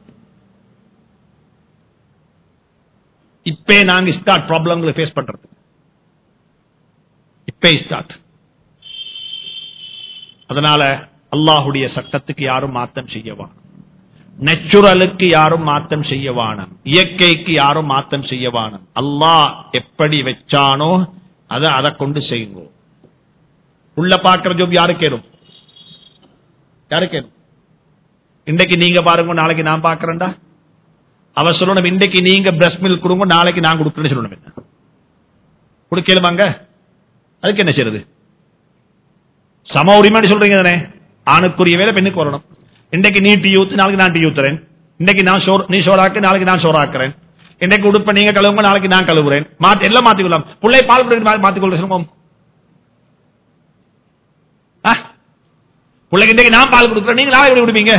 இப்பே நாங்க ஸ்டார்ட் ப்ராப்ளங்களை ஃபேஸ் பண்றது இப்பே ஸ்டார்ட் அதனால அல்லாஹுடைய சட்டத்துக்கு யாரும் மாத்தம் செய்யவான் நேச்சுரலுக்கு யாரும் மாத்தம் செய்யவானம் இயற்கைக்கு யாரும் மாத்தம் செய்யவானம் அல்லாஹ் எப்படி வச்சானோ அதை அதை கொண்டு செய்யுங்க உள்ள பார்க்கிற ஜோப் யாரு கேடும் யாரு கேடும் இன்றைக்கு நீங்க பாருங்க நாளைக்கு நான் பார்க்கறேன்டா அவ சொல்லணும் இன்றைக்கு நீங்க பிரஸ்ட் மில்க் கொடுங்க நாளைக்கு நான் கொடுக்குறேன்னு சொல்லணும் என்ன கொடுக்கலுமாங்க அதுக்கு என்ன செய்யறது சம உரிமைன்னு சொல்றீங்க தானே ஆணுக்குரிய வேலை பெண்ணுக்கு வரணும் இன்னைக்கு நீ டீ ஊத்து நாளைக்கு நான் டீ ஊத்துறேன் இன்னைக்கு நான் சோறு நீ சோறாக்கு நாளைக்கு நான் சோறாக்குறேன் இன்னைக்கு உடுப்ப நீங்க கழுவுங்க நாளைக்கு நான் கழுவுறேன் மாத்தி எல்லாம் மாத்திக்கொள்ளலாம் பிள்ளை பால் கொடுக்க மாத்திக்கொள்ள சிரமம் ஆ? பிள்ளைக்கு இன்னைக்கு நான் பால் கொடுக்குறேன் நீங்க நாளைக்கு எப்படி கொடுப்பீங்க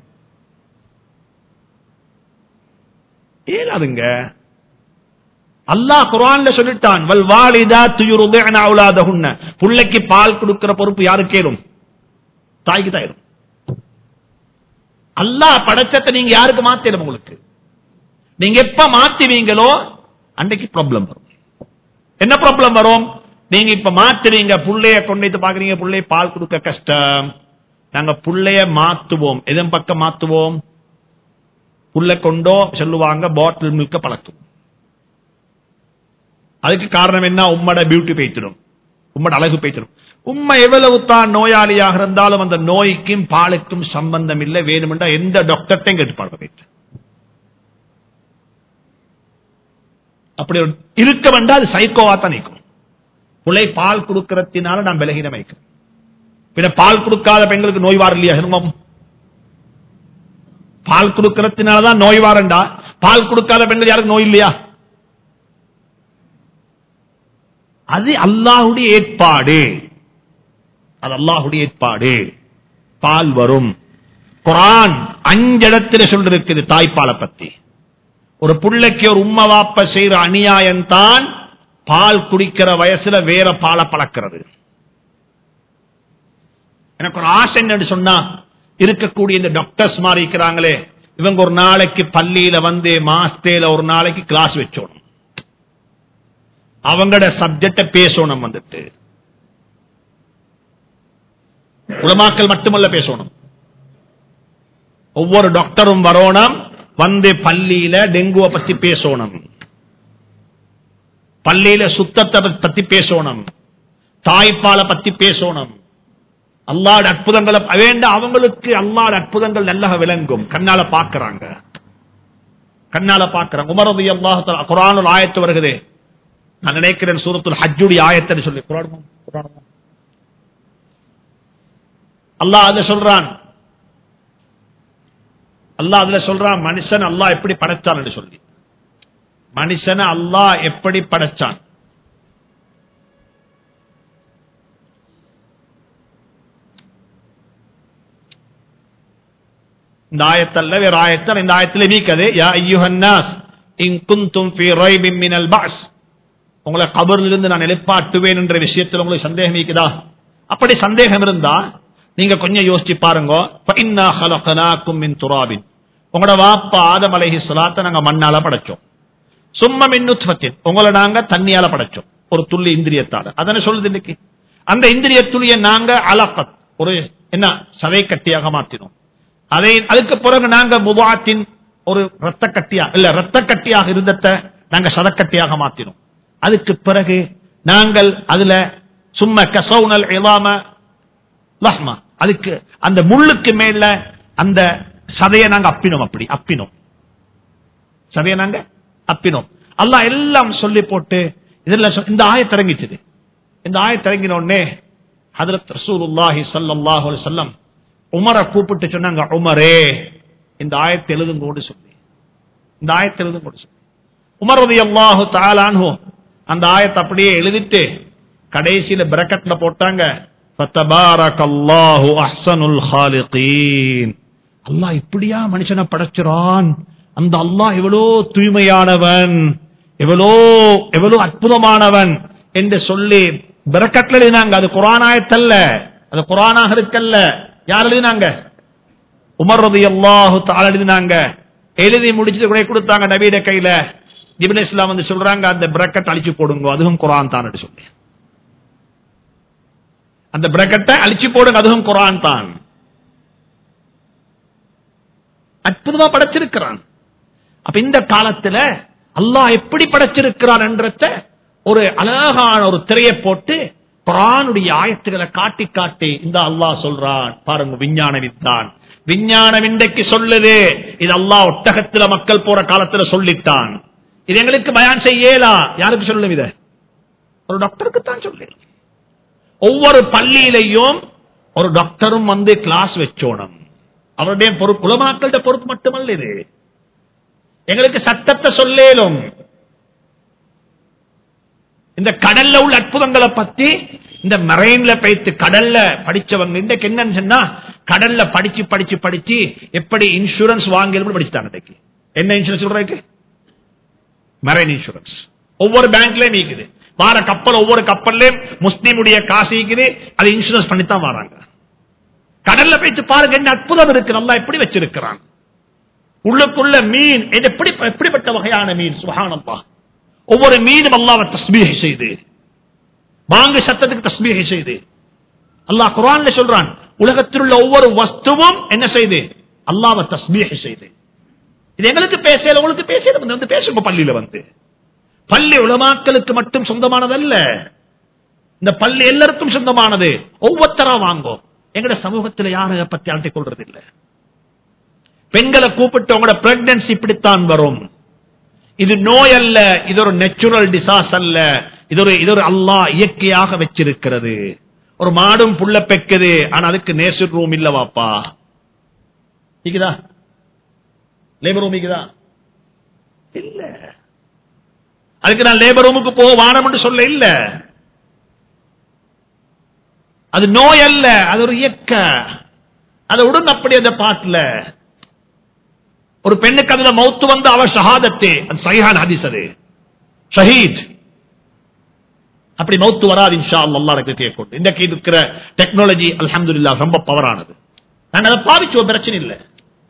ஏலாதுங்க அல்லாஹ் குர்ஆன்ல சொல்லிட்டான் வல் வாலிதாத்து யுர்திஅன அவுலாதஹுன்ன புள்ளைக்கு பால் கொடுக்கிற பொறுப்பு யாருக்கு ஏறும் தாய்க்கு தான் ஏறும் அல்லாஹ் படைச்சத்தை நீங்க யாருக்கு மாத்திடும் உங்களுக்கு நீங்க எப்ப மாத்துவீங்களோ அன்னைக்கு ப்ராப்ளம் வரும் என்ன ப்ராப்ளம் வரும் நீங்க இப்ப மாத்துறீங்க புள்ளைய கொண்டு பாக்குறீங்க புள்ளைய பால் கொடுக்க கஷ்டம் நாங்க புள்ளைய மாத்துவோம் எதன் பக்கம் மாத்துவோம் புள்ள கொண்டோ சொல்லுவாங்க பாட்டில் மில்க பழக்கும் அதுக்கு காரணம் என்ன உம்மட பியூட்டி பேய்த்திடும் உம்மட அழகு பேய்த்திடும் உண்மை எவ்வளவு தான் நோயாளியாக இருந்தாலும் அந்த நோய்க்கும் பாலுக்கும் சம்பந்தம் இல்லை வேணுமென்றா எந்த டாக்டர்ட்டையும் கேட்டு பாருங்க போயிட்டு அப்படி ஒரு இருக்க வேண்டாம் அது சைக்கோவா தான் நிற்கும் புள்ளை பால் கொடுக்கறதுனால நான் பலகீனம் வைக்கிறேன் பின்ன பால் கொடுக்காத பெண்களுக்கு நோய் வாரம் இல்லையா சிரமம் பால் கொடுக்கறதுனாலதான் நோய் வாரண்டா பால் கொடுக்காத பெண்கள் யாருக்கு நோய் இல்லையா அது அல்லாஹுடைய ஏற்பாடு அது அல்லாஹுடைய ஏற்பாடு பால் வரும் குரான் அஞ்சடத்துல சொல்லிருக்குது தாய்ப்பாலை பத்தி ஒரு புள்ளைக்கு ஒரு உம்மா வாப்ப செய்யற அநியாயம் தான் பால் குடிக்கிற வயசுல வேற பாலை பழக்கிறது எனக்கு ஒரு ஆசை என்னன்னு சொன்னா இருக்கக்கூடிய இந்த டாக்டர்ஸ் மாதிரி இருக்கிறாங்களே இவங்க ஒரு நாளைக்கு பள்ளியில வந்து மாஸ்டேல ஒரு நாளைக்கு கிளாஸ் வச்சோணும் அவங்களோட சப்ஜெக்ட பேசணும் வந்துட்டு உலமாக்கள் மட்டுமல்ல பேசணும் ஒவ்வொரு டாக்டரும் வரணும் வந்து பள்ளியில டெங்குவை பத்தி பேசணும் பள்ளியில சுத்தத்தை பத்தி பேசணும் தாய்ப்பாலை பத்தி பேசணும் அல்லாட அற்புதங்களை வேண்டாம் அவங்களுக்கு அல்லாட அற்புதங்கள் நல்லா விளங்கும் கண்ணால பாக்குறாங்க கண்ணால பாக்குறாங்க உமரது அல்லாஹ் குரானுல் ஆயத்து வருகிறே நான் நினைக்கிறேன் சூரத்துல் ஹஜ்ஜுடைய ஆயத்தை சொல்லி குரானுமா குரானுமா அல்லாஹ் அதுல சொல்றான் அல்லாஹ் அதுல சொல்றான் மனுஷன் அல்லாஹ் எப்படி படைச்சான் என்று சொல்லி மனுஷனை அல்லாஹ் எப்படி படைச்சான் இந்த ஆயத்தல்ல வேற ஆயத்தல் இந்த ஆயத்துல நீக்கது யா ஐயுஹன்னாஸ் இன் குந்தும் ஃபீ ரைபின் மினல் பஅஸ் உங்களை கபர்ல இருந்து நான் எழுப்பாட்டுவேன் என்ற விஷயத்தில் உங்களுக்கு சந்தேகம் இருக்குதா அப்படி சந்தேகம் இருந்தா நீங்க கொஞ்சம் யோசிச்சு பாருங்க ஃபஇன்னா ஹலக்னாக்கும் மின் துராபின் உங்களோட வாப்பா ஆதம் அலைஹி ஸலாத்தை நாங்க மண்ணால படைச்சோம் சும்ம மின் நுத்ஃபத்தின் உங்களை நாங்க தண்ணியால படைச்சோம் ஒரு துள்ளி இந்திரியத்தால அதனை சொல்லுது இன்னைக்கு அந்த இந்திரிய துளியை நாங்க அலக்கத் ஒரு என்ன சதை கட்டியாக மாத்தினோம் அதை அதுக்கு பிறகு நாங்க முபாத்தின் ஒரு ரத்த கட்டியா இல்ல ரத்த கட்டியாக இருந்தத நாங்க சதக்கட்டியாக மாத்தினோம் அதுக்கு பிறகு நாங்கள் அதுல சும்ம கசௌனல் இலாம லஹ்மா அதுக்கு அந்த முள்ளுக்கு மேல அந்த சதையை நாங்க அப்பினோம் அப்படி அப்பினோம் சதையை நாங்க அப்பினோம் அல்லாஹ் எல்லாம் சொல்லி போட்டு இதுல சொ- இந்த ஆயத் இறங்கிச்சது இந்த ஆயத் இறங்கின உடனே ஹதரத் ரசூலுல்லாஹி ஸல்லல்லாஹு அலைஹி வஸல்லம் உமரை கூப்பிட்டு சொன்னாங்க உமரே இந்த ஆயத்தை எழுதுங்கோடு சொல்லி இந்த ஆயத்தை எழுதுங்கோடு சொல்லி உமர் ரலியல்லாஹு தஆலா அன்ஹு அந்த ஆயத்தை அப்படியே எழுதிட்டு கடைசியில பிரக்கெட்ல போட்டாங்க ஃபதபாரக்கல்லாஹு அஹ்ஸனுல் காலிகீன் அல்லாஹ் இப்படியா மனுஷனை படைச்சிரான் அந்த அல்லாஹ் எவ்வளோ தூய்மையானவன் எவ்வளோ எவ்வளோ அற்புதமானவன் என்று சொல்லி பிரக்கெட்ல எழுதினாங்க அது குரான் ஆயத்தல்ல அது குரானாக இருக்கல்ல யார் எழுதினாங்க உமர் ரலியல்லாஹு தஆலா எழுதினாங்க எழுதி முடிச்சுட்டு கூட கொடுத்தாங்க நபீட கையில இப்னு இஸ்லாம் வந்து சொல்றாங்க அந்த பிரக்கெட் அழிச்சு போடுங்க அதுவும் குரான் தான் சொல்லி அந்த பிரக்கெட்டை அழிச்சு போடுங்க அதுவும் குரான் தான் அற்புதமா படைச்சிருக்கிறான் அப்ப இந்த காலத்துல அல்லாஹ் எப்படி படைச்சிருக்கிறான் என்றத ஒரு அழகான ஒரு திரையை போட்டு குரானுடைய ஆயத்துகளை காட்டி காட்டி இந்த அல்லாஹ் சொல்றான் பாருங்க விஞ்ஞான வித்தான் விஞ்ஞானம் இன்றைக்கு சொல்லுது இது அல்லாஹ் ஒட்டகத்துல மக்கள் போற காலத்துல சொல்லிட்டான் இது எங்களுக்கு பயான் செய்யலா யாருக்கு சொல்லும் இத ஒரு டாக்டருக்கு தான் சொல்லு ஒவ்வொரு பள்ளியிலையும் ஒரு டாக்டரும் வந்து கிளாஸ் வச்சோணும் அவருடைய பொறுப்பு உலமாக்കളുடைய பொறுப்பு மட்டுமல்ல இது எங்களுக்கு சட்டத்தை சொல்லேலும் இந்த கடல்ல உள்ள அற்புதங்களை பத்தி இந்த மரைன்ல பைத்து கடல்ல படிச்சவங்க இந்த என்னன்னு சொன்னா கடல்ல படிச்சு படிச்சு படிச்சு எப்படி இன்சூரன்ஸ் வாங்கி படிச்சுட்டாங்க இன்னைக்கு என்ன இன்சூரன்ஸ் சொல்றதுக்கு மரைன் இன்சூரன்ஸ் ஒவ்வொரு பேங்க்லயும் இருக்குது வார கப்பல் ஒவ்வொரு கப்பல்லையும் முஸ்லீமுடைய காசு இருக்குது அது இன்சூரன்ஸ் பண்ணித்தான் வராங்க கடல்ல போயிட்டு பாருங்க என்ன அற்புதம் இருக்கு நல்லா எப்படி வச்சிருக்கிறான் உள்ளுக்குள்ள மீன் இது எப்படி எப்படிப்பட்ட வகையான மீன் சுகானப்பா ஒவ்வொரு மீனும் அல்லாவை தஸ்மீகை செய்து வாங்கு சத்தத்துக்கு தஸ்மீகை செய்து அல்லாஹ் குரான்ல சொல்றான் உலகத்தில் உள்ள ஒவ்வொரு வஸ்துவும் என்ன செய்து அல்லாவை தஸ்மீகை செய்து இது எங்களுக்கு பேசல உங்களுக்கு பேசல வந்து பேசுங்க பள்ளியில வந்து பள்ளி உலமாக்களுக்கு மட்டும் சொந்தமானதல்ல இந்த பள்ளி எல்லாருக்கும் சொந்தமானது ஒவ்வொருத்தரா வாங்கும் எங்கட சமூகத்தில் யாரும் இதை பத்தி அழைத்துக் கொள்றது இல்ல பெண்களை கூப்பிட்டு உங்களோட பிரெக்னன்சி இப்படித்தான் வரும் இது நோய் அல்ல இது ஒரு நேச்சுரல் டிசாஸ் அல்ல இது ஒரு இது ஒரு அல்லா இயற்கையாக வச்சிருக்கிறது ஒரு மாடும் புள்ள பெக்குது ஆனா அதுக்கு நேசர் ரூம் இல்ல வாப்பா இருக்குதா லேபர் ரூம் இருக்குதா இல்ல அதுக்கு நான் லேபர் ரூமுக்கு போக வானம் சொல்ல இல்ல அது நோய் அல்ல அது ஒரு இயக்க அதை உடன் அப்படி அந்த பாட்டுல ஒரு பெண்ணுக்கு அதுல மௌத்து வந்து அவர் ஷஹாதத்தே அது சைஹான் ஹதீஸ் அது ஷஹீத் அப்படி மௌத்து வராது இன்ஷா அல்லா கேட்கொண்டு இன்றைக்கு இருக்கிற டெக்னாலஜி அல்ஹம்துலில்லா ரொம்ப பவரானது நாங்க அதை பாவிச்சு ஒரு பிரச்சனை இல்லை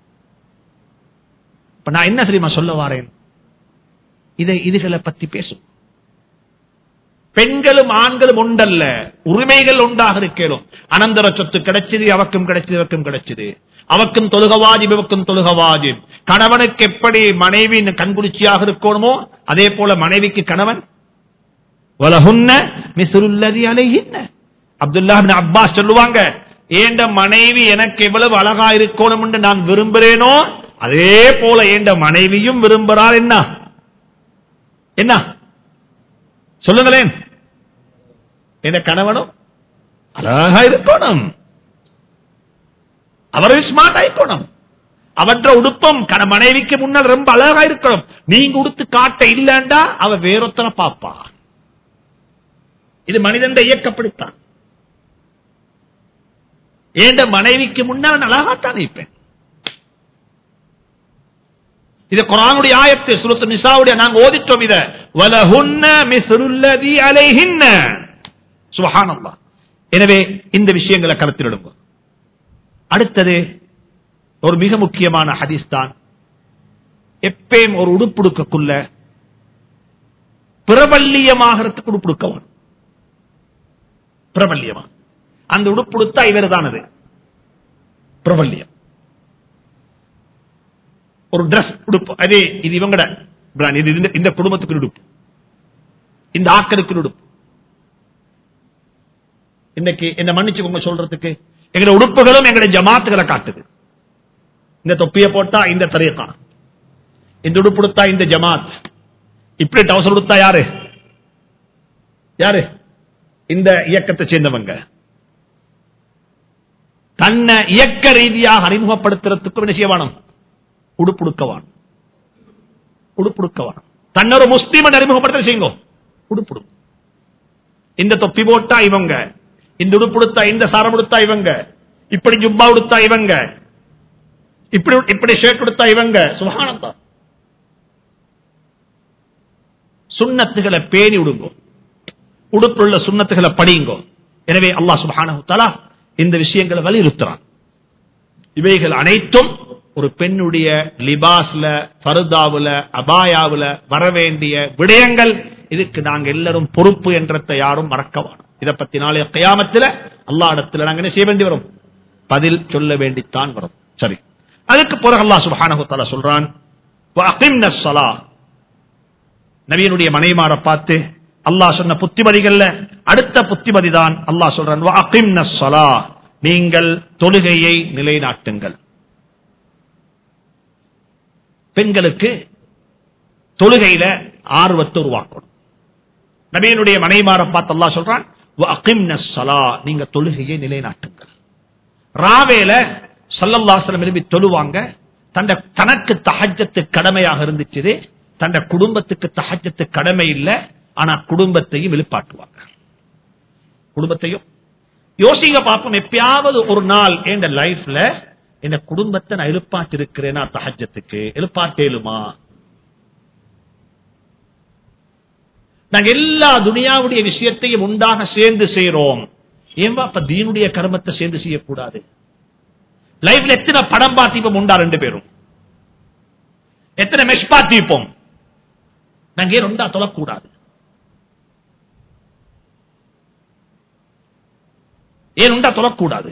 இப்ப நான் என்ன தெரியுமா சொல்ல வாரேன் இதை இதுகளை பத்தி பேசும் பெண்களும் ஆண்களும் உண்டல்ல உரிமைகள் உண்டாக இருக்கணும் அனந்தர சொத்து கிடைச்சது அவக்கும் கிடைச்சது இவக்கும் கிடைச்சது அவக்கும் தொழுக வாஜிப் இவக்கும் தொழுக வாஜிப் கணவனுக்கு எப்படி மனைவி கண்குளிர்ச்சியாக இருக்கணுமோ அதே போல மனைவிக்கு கணவன் வலகுன்ன மிசுருல்லதி அலைகின்ன அப்துல்லா அப்பாஸ் சொல்லுவாங்க ஏண்ட மனைவி எனக்கு எவ்வளவு அழகா இருக்கணும் என்று நான் விரும்புறேனோ அதே போல ஏண்ட மனைவியும் விரும்புறார் என்ன என்ன சொல்லுங்களேன் என் கணவனும் அழகா இருக்கணும் அவரும் ஸ்மார்ட் ஆயிக்கணும் அவற்ற உடுப்பம் கண மனைவிக்கு முன்னால் ரொம்ப அழகா இருக்கணும் நீங்க உடுத்து காட்ட இல்லண்டா அவ வேறொத்தனை பாப்பா இது மனிதன் இயக்கப்படுத்தான் ஏண்ட மனைவிக்கு முன்னால் அழகாத்தான் இருப்பேன் இது குரானுடைய ஆயத்து சுரத்து நிசாவுடைய நாங்க ஓதிட்டோம் இத வலஹுன்ன மிஸ்ருல்லதி அலைஹின்ன சுபஹானல்லாஹ் எனவே இந்த விஷயங்களை கருத்திடுங்க அடுத்தது ஒரு மிக முக்கியமான ஹதீஸ் தான் எப்பயும் ஒரு உடுப்புடுக்கக்குள்ள பிரபல்யமாகிறதுக்கு உடுப்புடுக்கவன் பிரபல்யமா அந்த உடுப்புடுத்தா இவர் தான் அது பிரபல்யம் ஒரு டிரஸ் உடுப்பு அதே இது இவங்கட பிராண்ட் இது இந்த- இந்த குடும்பத்துக்கு உடுப்பு இந்த ஆக்கருக்கு உடுப்பு இன்னைக்கு என்ன மன்னிச்சுக்கோங்க சொல்றதுக்கு எங்க உடுப்புகளும் எங்க ஜமாத்துகளை காட்டுது இந்த தொப்பிய போட்டா இந்த தரீகா இந்த உடுப்பு உடுத்தா இந்த ஜமாத் இப்படி டவுசர் உடுத்தா யாரு யாரு இந்த இயக்கத்தை சேர்ந்தவங்க தன்னை இயக்க ரீதியாக அறிமுகப்படுத்துறதுக்கு என்ன செய்யவானம் உடுப்புடுக்கவான் உடுப்புடுக்கவான் தன்னொரு முஸ்லீமன் அறிமுகப்படுத்த செய்யுங்க உடுப்புடு இந்த தொப்பி போட்டா இவங்க இந்த உடுப்புடுத்தா இந்த சாரம் உடுத்தா இவங்க இப்படி ஜுப்பா உடுத்தா இவங்க இப்படி இப்படி ஷர்ட் உடுத்தா இவங்க சுகானந்தா சுண்ணத்துகளை பேணி விடுங்கோ உடுப்புள்ள சுண்ணத்துகளை படியுங்கோ எனவே அல்லாஹ் சுப்ஹானஹு தஆலா இந்த விஷயங்களை வலியுறுத்துறான் இவைகள் அனைத்தும் ஒரு பெண்ணுடைய லிபாஸ்ல ஃபர்தாவுல அபாயாவுல வரவேண்டிய விடயங்கள் இதுக்கு நாங்க எல்லாரும் பொறுப்பு என்றதை யாரும் மறக்கவான இதை பத்தி நாளைய கயாமத்துல அல்லா இடத்துல நாங்க என்ன செய்ய வேண்டி வரும் பதில் சொல்ல வேண்டித்தான் வரும் சரி அதுக்கு பிறகு அல்லாஹ் சுப்ஹானஹு தஆலா சொல்றான் வஅகிம்ன ஸலா நபியினுடைய மனைமார பார்த்து அல்லாஹ் சொன்ன புத்திமதிகள்ல அடுத்த புத்திமதி தான் அல்லாஹ் சொல்றான் வஅகிம்ன ஸலா நீங்கள் தொழுகையை நிலைநாட்டுங்கள் பெண்களுக்கு தொழுகையில ஆர்வத்தை உருவாக்கணும் நபியினுடைய மனைமார பார்த்து அல்லாஹ் சொல்றான் வஅகிம்ன ஸலா நீங்க தொழுகையை நிலைநாட்டுங்கள் ராவேல சல்லல்லாசலம் எழுப்பி தொழுவாங்க தந்த தனக்கு தஹஜத்து கடமையாக இருந்துச்சு தந்த குடும்பத்துக்கு தஹஜத்து கடமை இல்லை ஆனா குடும்பத்தையும் எழுப்பாட்டுவாங்க குடும்பத்தையும் யோசிங்க பார்ப்போம் எப்பயாவது ஒரு நாள் என் லைஃப்ல இந்த குடும்பத்தை நான் எழுப்பாட்டு இருக்கிறேனா தஹஜத்துக்கு எழுப்பாட்டேலுமா நாங்க எல்லா துனியாவுடைய விஷயத்தையும் உண்டாக சேர்ந்து செய்யறோம் ஏன்பா அப்ப தீனுடைய கர்மத்தை சேர்ந்து செய்யக்கூடாது லைஃப்ல எத்தனை படம் பார்த்திப்போம் உண்டா ரெண்டு பேரும் எத்தனை மெஷ் பார்த்திப்போம் நாங்க ஏன் உண்டா தொழக்கூடாது ஏன் உண்டா தொழக்கூடாது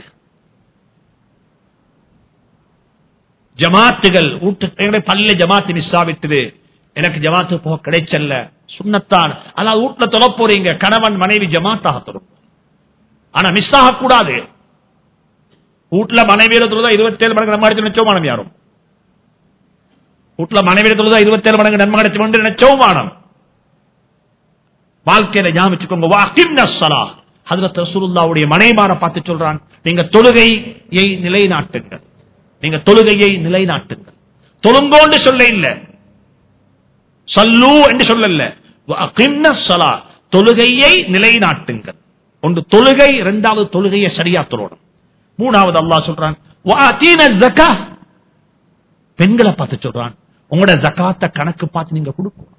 ஜமாத்துகள் வீட்டு பல்ல ஜமாத்து மிஸ் ஆவிட்டது எனக்கு ஜமாத்து போக கிடைச்சல்ல சுண்ணத்தான் அதாவது வீட்டுல தொலை போறீங்க கணவன் மனைவி ஜமாத்தாக தொழும் ஆனா மிஸ் ஆகக்கூடாது வீட்டுல மனைவியில தொழுதா இருபத்தி ஏழு மடங்கு நம்ம அடிச்சு நினைச்சோம் மானம் யாரும் வீட்டுல மனைவியில தொழுதா இருபத்தி ஏழு மடங்கு நன்மை கிடைச்சு நினைச்சோம் மானம் வாழ்க்கையில ஞாபகம் வச்சுக்கோங்க வாஹிம் நஸ்ஸலா ஹதரத் ரசூலுல்லாவுடைய மனைமார பார்த்து சொல்றான் நீங்க தொழுகையை நிலைநாட்டுங்கள் நீங்க தொழுகையை நிலைநாட்டுங்கள் தொழுங்கோன்னு சொல்ல இல்ல சல்லு என்று சொல்லல வஅகிம்ன ஸலா தொழுகையை நிலைநாட்டுங்கள் ஒன்று தொழுகை இரண்டாவது தொழுகையை சரியா தொழணும் மூணாவது அல்லாஹ் சொல்றான் வஅதீன ஸக்கா பெண்களை பார்த்து சொல்றான் உங்களோட ஜகாத்த கணக்கு பார்த்து நீங்க கொடுக்கணும்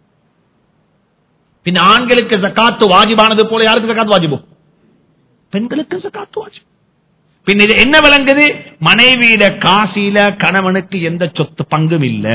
பின் ஆண்களுக்கு ஜக்காத்து வாஜிபானது போல யாருக்கு ஜக்காத்து வாஜிபோ பெண்களுக்கு ஜக்காத்து வாஜிப் பின் இது என்ன விளங்குது மனைவியில காசில கணவனுக்கு எந்த சொத்து பங்கும் இல்ல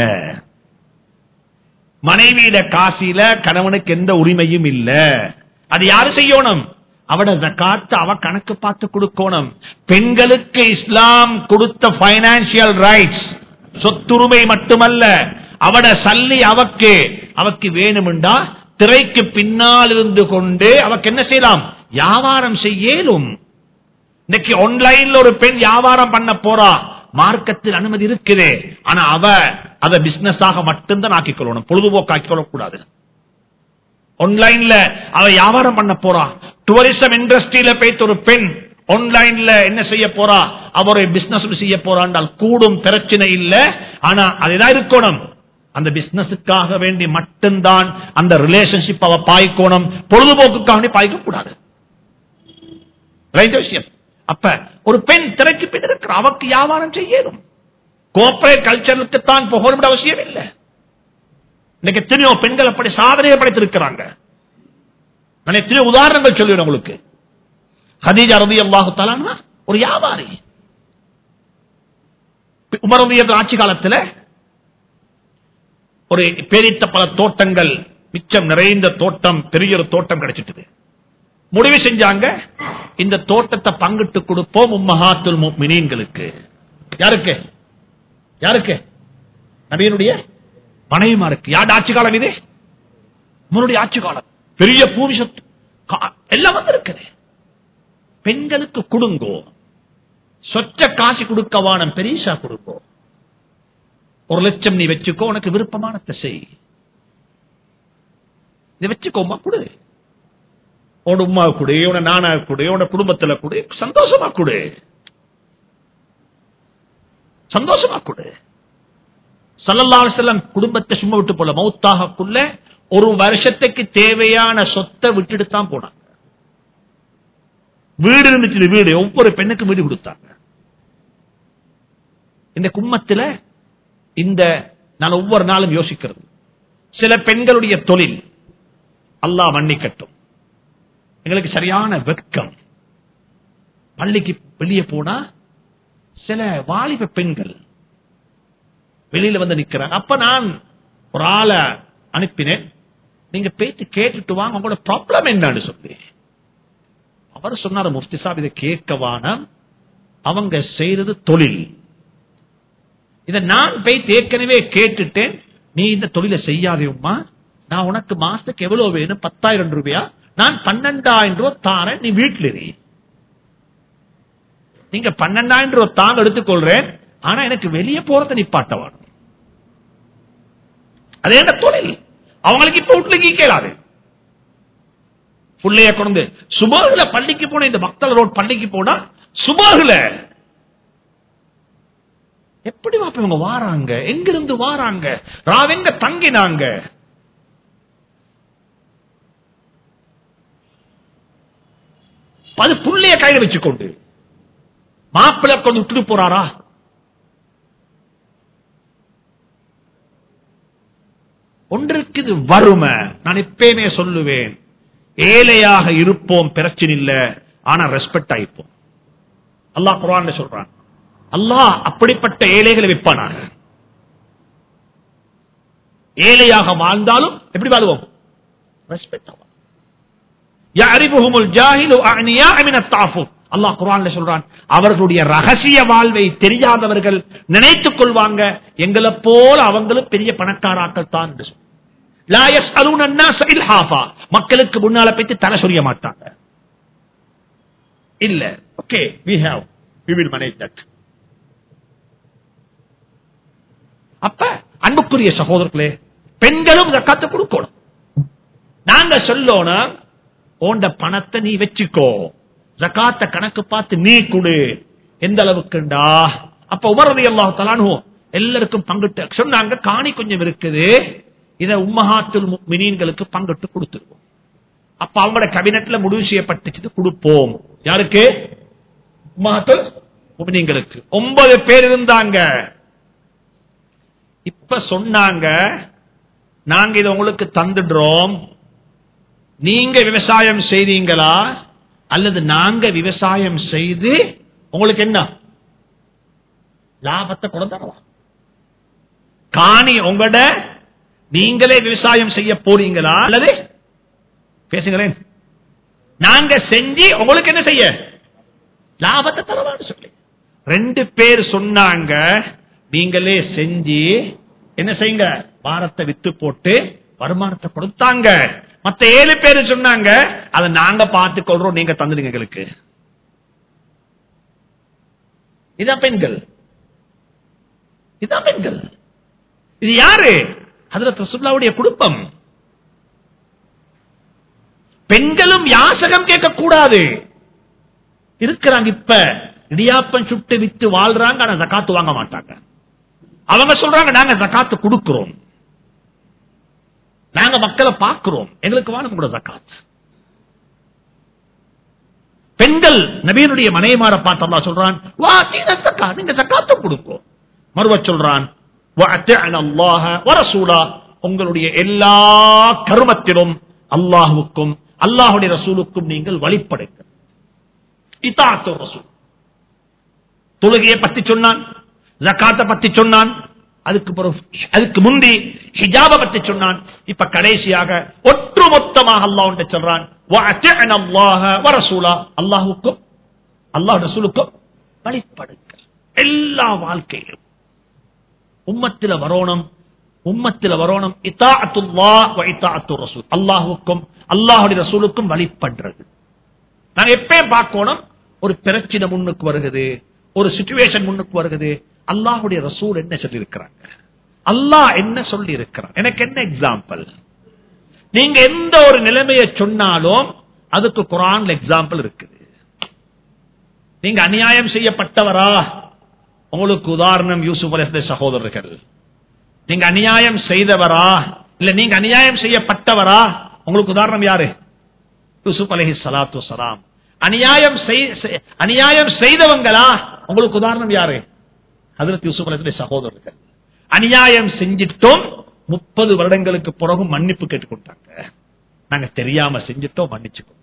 மனைவியில காசில கணவனுக்கு எந்த உரிமையும் இல்ல அது யாரு செய்யணும் அவட ஜக்காத்து அவ கணக்கு பார்த்து கொடுக்கணும் பெண்களுக்கு இஸ்லாம் கொடுத்த பைனான்சியல் ரைட்ஸ் சொத்துரிமை மட்டுமல்ல அவட சல்லி அவக்கு அவக்கு வேணுமெண்டா திரைக்கு பின்னால் இருந்து கொண்டு அவக்கு என்ன செய்யலாம் வியாபாரம் செய்யலும் இன்னைக்கு ஆன்லைன்ல ஒரு பெண் வியாபாரம் பண்ண போறா மார்க்கத்தில் அனுமதி இருக்குது ஆனா அவ அத பிசினஸ் ஆக மட்டும்தான் ஆக்கிக்கொள்ளணும் பொழுதுபோக்கு ஆக்கிக்கொள்ளக்கூடாது ஆன்லைன்ல அவ வியாபாரம் பண்ண போறா டூரிசம் இண்டஸ்ட்ரியில போயிட்டு ஒரு பெண் ஆன்லைன்ல என்ன செய்ய போறா அவருடைய பிசினஸ் செய்ய போறாண்டால் கூடும் பிரச்சனை இல்ல ஆனா அதுதான் இருக்கணும் அந்த பிசினஸுக்காக வேண்டி மட்டும்தான் அந்த ரிலேஷன்ஷிப் அவ பாய்க்கோணும் பொழுதுபோக்குக்காக வேண்டி பாய்க்க கூடாது ரைட் விஷயம் அப்ப ஒரு பெண் திரைக்கு பின் இருக்கிற அவக்கு வியாபாரம் செய்யணும் கோப்பரேட் கல்ச்சருக்கு தான் போகணும் அவசியம் இல்லை இன்னைக்கு எத்தனையோ பெண்கள் அப்படி சாதனையை படைத்திருக்கிறாங்க நான் எத்தனையோ உதாரணங்கள் சொல்லுவேன் உங்களுக்கு ஹதீஜா ரதி அல்லாஹு ஒரு வியாபாரி உமரதிய ஆட்சி காலத்தில் ஒரு பேரித்த பல தோட்டங்கள் மிச்சம் நிறைந்த தோட்டம் பெரிய ஒரு தோட்டம் கிடைச்சிட்டு முடிவு செஞ்சாங்க இந்த தோட்டத்தை பங்கிட்டு கொடுப்போம் உம்மஹாத்துல் மினீன்களுக்கு யாருக்கு யாருக்கு நபியனுடைய மனைவிமாருக்கு யார் ஆட்சி காலம் இது உமனுடைய ஆட்சி காலம் பெரிய பூமி சொத்து கா- எல்லாம் வந்து இருக்குது பெண்களுக்கு கொடுங்கோ சொச்ச காசு கொடுக்க வானம் பெரியசா கொடுங்கோ ஒரு லட்சம் நீ வச்சுக்கோ உனக்கு விருப்பமானத்தை செய் இதை வச்சுக்கோமா கொடு உன் உமா கொடு உன நானா கொடு உன குடும்பத்துல கொடு சந்தோஷமா கொடு சந்தோஷமா கொடு சல்லல்லாஹு அலைஹி வஸல்லம் குடும்பத்தை சும்மா விட்டு போல மௌத்தாகக்குள்ள ஒரு வருஷத்துக்கு தேவையான சொத்தை விட்டுட்டு தான் போனாங்க வீடு இருந்துச்சு வீடு ஒவ்வொரு பெண்ணுக்கும் வீடு கொடுத்தாங்க இந்த கும்மத்துல இந்த நான் ஒவ்வொரு நாளும் யோசிக்கிறது சில பெண்களுடைய தொழில் அல்லாஹ் மன்னிக்கட்டும் எங்களுக்கு சரியான வெட்கம் பள்ளிக்கு வெளியே போனா சில வாலிப பெண்கள் வெளியில வந்து நிக்கிறாங்க அப்ப நான் ஒரு ஆளை அனுப்பினேன் நீங்க பேச்சு கேட்டுட்டு வாங்க உங்களோட ப்ராப்ளம் என்னன்னு சொல்லி அவர் சொன்னார் முஃப்தி சாப் இதை கேட்கவான அவங்க செய்யறது தொழில் இதை நான் போய் ஏற்கனவே கேட்டுட்டேன் நீ இந்த தொழிலை செய்யாதேம்மா நான் உனக்கு மாசத்துக்கு எவ்வளவு வேணும் பத்தாயிரம் ரூபாயா நான் பன்னெண்டாயிரம் ரூபாய் தாரேன் நீ வீட்டில் இரு நீங்க பன்னெண்டாயிரம் ரூபாய் தாங்க எடுத்துக்கொள்றேன் ஆனா எனக்கு வெளியே போறத நிப்பாட்ட வேணும் அது என்ன தொழில் அவங்களுக்கு இப்ப வீட்டுல கேளாது புள்ளைய கொண்டு சுபகுல பள்ளிக்கு போன இந்த மக்கள் ரோட் பள்ளிக்கு போனா சுபகுல எப்படி வாப்ப இவங்க வாராங்க எங்கிருந்து வாராங்க ராவெங்க தங்கினாங்க அது புள்ளைய கையில வச்சுக்கொண்டு மாப்பிள்ளை கொண்டு விட்டுட்டு போறாரா ஒன்றுக்கு இது வறுமை நான் எப்பயுமே சொல்லுவேன் ஏழையாக இருப்போம் பிரச்சனை இல்ல ஆனா ரெஸ்பெக்ட் ஆயிப்போம் அல்லாஹ் குரான் சொல்றான் அல்லாஹ் அப்படிப்பட்ட ஏழைகளை விற்பானாக ஏழையாக வாழ்ந்தாலும் எப்படி வாழுவோம் ரெஸ்பெக்ட் ஆகும் அல்லாஹ் குரான்ல சொல்றான் அவர்களுடைய ரகசிய வாழ்வை தெரியாதவர்கள் நினைத்துக் கொள்வாங்க எங்களை போல அவங்களும் பெரிய பணக்காராக்கள் தான் என்று சொல்லி. லா யஸ்அலூன النَّاسَ إِلْحَافًا. மக்களுக்கு முன்னால போயிட்டு தலை சொரிய மாட்டாங்க இல்ல okay we have we will manage that அப்ப அன்புக்குரிய சகோதரர்களே பெண்களும் ஜக்காத்து கொடுக்கணும் நாங்க சொல்லணும் ஓண்ட பணத்தை நீ வச்சுக்கோ ஜக்காத்த கணக்கு பார்த்து நீ கொடு எந்த அளவுக்குண்டா அப்ப உமரதி அல்லாஹ் தலானு எல்லாருக்கும் பங்கிட்டு சொன்னாங்க காணி கொஞ்சம் இருக்குது இத உம்மஹாத்துல் மினீன்களுக்கு பங்கிட்டு கொடுத்துருவோம் அப்ப அவங்களோட கேபினெட்ல முடிவு செய்யப்பட்டுச்சு கொடுப்போம் யாருக்கு உம்மஹாத்துல் முமினீன்களுக்கு ஒன்பது பேர் இருந்தாங்க இப்ப சொன்னாங்க நாங்க இதை உங்களுக்கு தந்துடுறோம் நீங்க விவசாயம் செய்தீங்களா அல்லது நாங்க விவசாயம் செய்து உங்களுக்கு என்ன லாபத்தை கொடுத்தரவா காணி உங்களோட நீங்களே விவசாயம் செய்ய போறீங்களா அல்லது பேசுங்களேன் நாங்க செஞ்சு உங்களுக்கு என்ன செய்ய லாபத்தை தரவான்னு சொல்லி ரெண்டு பேர் சொன்னாங்க நீங்களே செஞ்சு என்ன செய்யுங்க வாரத்தை வித்து போட்டு வருமானத்தை கொடுத்தாங்க மத்த ஏழு பேர் சொன்னாங்க அதை நாங்க பார்த்துக் கொள்றோம் நீங்க தந்துடுங்க எங்களுக்கு இதான் பெண்கள் இதான் பெண்கள் இது யாரு அதுல ரசுல்லாவுடைய குடும்பம் பெண்களும் யாசகம் கேட்க கூடாது இருக்கிறாங்க இப்ப இடியாப்பம் சுட்டு வித்து வாழ்றாங்க ஆனா ஜக்காத்து வாங்க மாட்டாங்க அவங்க சொல்றாங்க நாங்க ஜக்காத்து கொடுக்கிறோம் நாங்க மக்களை பார்க்கிறோம் எங்களுக்கு வாழும் கூட ஜக்காத் பெண்கள் நபீனுடைய மனைமார பார்த்து அல்லாஹ் சொல்றான் வா தீன ஜக்காத் நீங்க ஜக்காத்து கொடுக்கும் மறுவ சொல்றான் வஅத்திஅன அல்லாஹ வரசூலா உங்களுடைய எல்லா கருமத்திலும் அல்லாஹ்வுக்கும் அல்லாஹ்வுடைய ரசூலுக்கும் நீங்கள் வழிபடுங்க இதாத்து ரசூல் தொழுகையை பத்தி சொன்னான் ஜக்காத்தை பத்தி சொன்னான் அதுக்கு பிறகு அதுக்கு முந்தி ஹிஜாப பத்தி சொன்னான் இப்ப கடைசியாக ஒட்டுமொத்தமாக அல்லாஹ் ஒன்றை சொல்றான் வஅத்திஅன அல்லாஹ வரசூலா அல்லாஹ்வுக்கும் அல்லாஹ் ரசூலுக்கும் வழிபடுங்க எல்லா வாழ்க்கையிலும் உம்மத்தில வரணும் உம்மத்தில வரணும் இத்தாஅத்துல்லா வ இத்தாஅத்து ரசூல் அல்லாஹ்வுக்கும் அல்லாஹ்வுடைய ரசூலுக்கும் வழிபடுறது நாங்க எப்பயும் பார்க்கணும் ஒரு பிரச்சனை முன்னுக்கு வருகிறது ஒரு சிச்சுவேஷன் முன்னுக்கு வருகிறது அல்லாஹுடைய ரசூல் என்ன சொல்லி இருக்கிறாங்க அல்லாஹ் என்ன சொல்லி இருக்கிறான் எனக்கு என்ன எக்ஸாம்பிள் நீங்க எந்த ஒரு நிலைமையை சொன்னாலும் அதுக்கு குரான்ல எக்ஸாம்பிள் இருக்குது நீங்க அநியாயம் செய்யப்பட்டவரா உங்களுக்கு உதாரணம் யூசுப் அலி சகோதரர்கள் நீங்க அநியாயம் செய்தவரா இல்ல நீங்க அநியாயம் செய்யப்பட்டவரா உங்களுக்கு உதாரணம் யாரு யூசுப் அலஹி சலாத்து சலாம் அநியாயம் செய்- செய்- அநியாயம் செய்தவங்களா உங்களுக்கு உதாரணம் யாரு ஹதரத் யூசுப் அலி சகோதரர்கள் அநியாயம் செஞ்சிட்டோம் முப்பது வருடங்களுக்கு பிறகு மன்னிப்பு கேட்டுக்கொண்டாங்க நாங்க தெரியாம செஞ்சிட்டோம் மன்னிச்சுக்கோ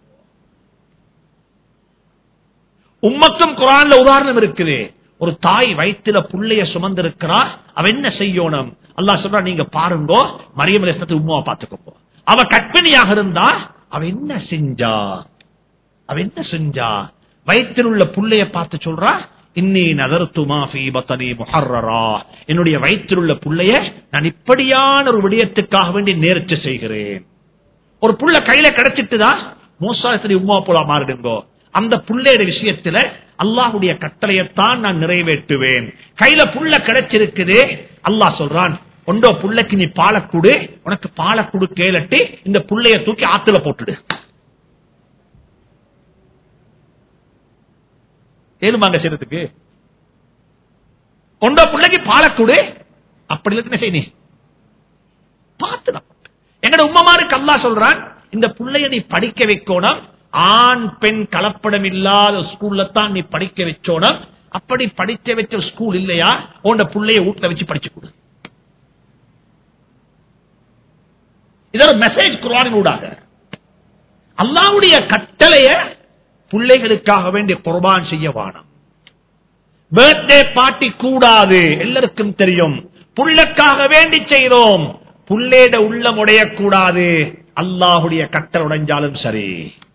உம்மக்கும் குரான்ல உதாரணம் இருக்குது ஒரு தாய் வயிற்றுல புள்ளைய சுமந்திருக்கிறா அவ என்ன செய்யணும் அல்லாஹ் சொல்றா நீங்க பாருங்க மரியம் அலிஸ்லத்து உம்மாவை பார்த்துக்கோங்க அவ கற்பிணியாக இருந்தா அவ என்ன செஞ்சா அவ என்ன செஞ்சா வயிற்றில் உள்ள புள்ளைய பார்த்து சொல்றா இன்னி நதர்த்துமா ஃபீ பத்தனி முஹர்ரரா என்னுடைய வயிற்றில் உள்ள புள்ளைய நான் இப்படியான ஒரு விடயத்துக்காக வேண்டி நேர்ச்சி செய்கிறேன் ஒரு புள்ள கையில கிடைச்சிட்டுதா மோசாசரி உமா போல மாறிடுங்கோ அந்த புள்ளையோட விஷயத்துல அல்லாஹுடைய கட்டளையத்தான் நான் நிறைவேற்றுவேன் கையில புள்ள கிடைச்சிருக்குது அல்லாஹ் சொல்றான் ஒன்றோ புள்ளைக்கு நீ பாலை கொடு உனக்கு பாலை கொடு கேளட்டு இந்த புள்ளைய தூக்கி ஆத்துல போட்டுடு ஏழுமாங்க செய்யறதுக்கு உண்ட பிள்ளைக்கு பாலக்கூடு அப்படி இருக்கு என்ன செய்ய பார்த்து நம்ம எங்கட உம்மமாருக்கு அல்லா சொல்றான் இந்த பிள்ளைய நீ படிக்க வைக்கணும் ஆண் பெண் கலப்படம் இல்லாத ஸ்கூல்ல தான் நீ படிக்க வச்சோணும் அப்படி படிக்க வச்ச ஸ்கூல் இல்லையா உண்ட பிள்ளைய வீட்டுல வச்சு படிச்சு கொடு இதோட மெசேஜ் குரானின் ஊடாக அல்லாவுடைய கட்டளைய பிள்ளைகளுக்காக வேண்டிய குர்பான் செய்ய வானம் பர்த்டே பார்ட்டி கூடாது எல்லாருக்கும் தெரியும் புள்ளக்காக வேண்டி செய்தோம் புள்ளேட உள்ளம் உடையக்கூடாது அல்லாஹுடைய கட்டளை உடைஞ்சாலும் சரி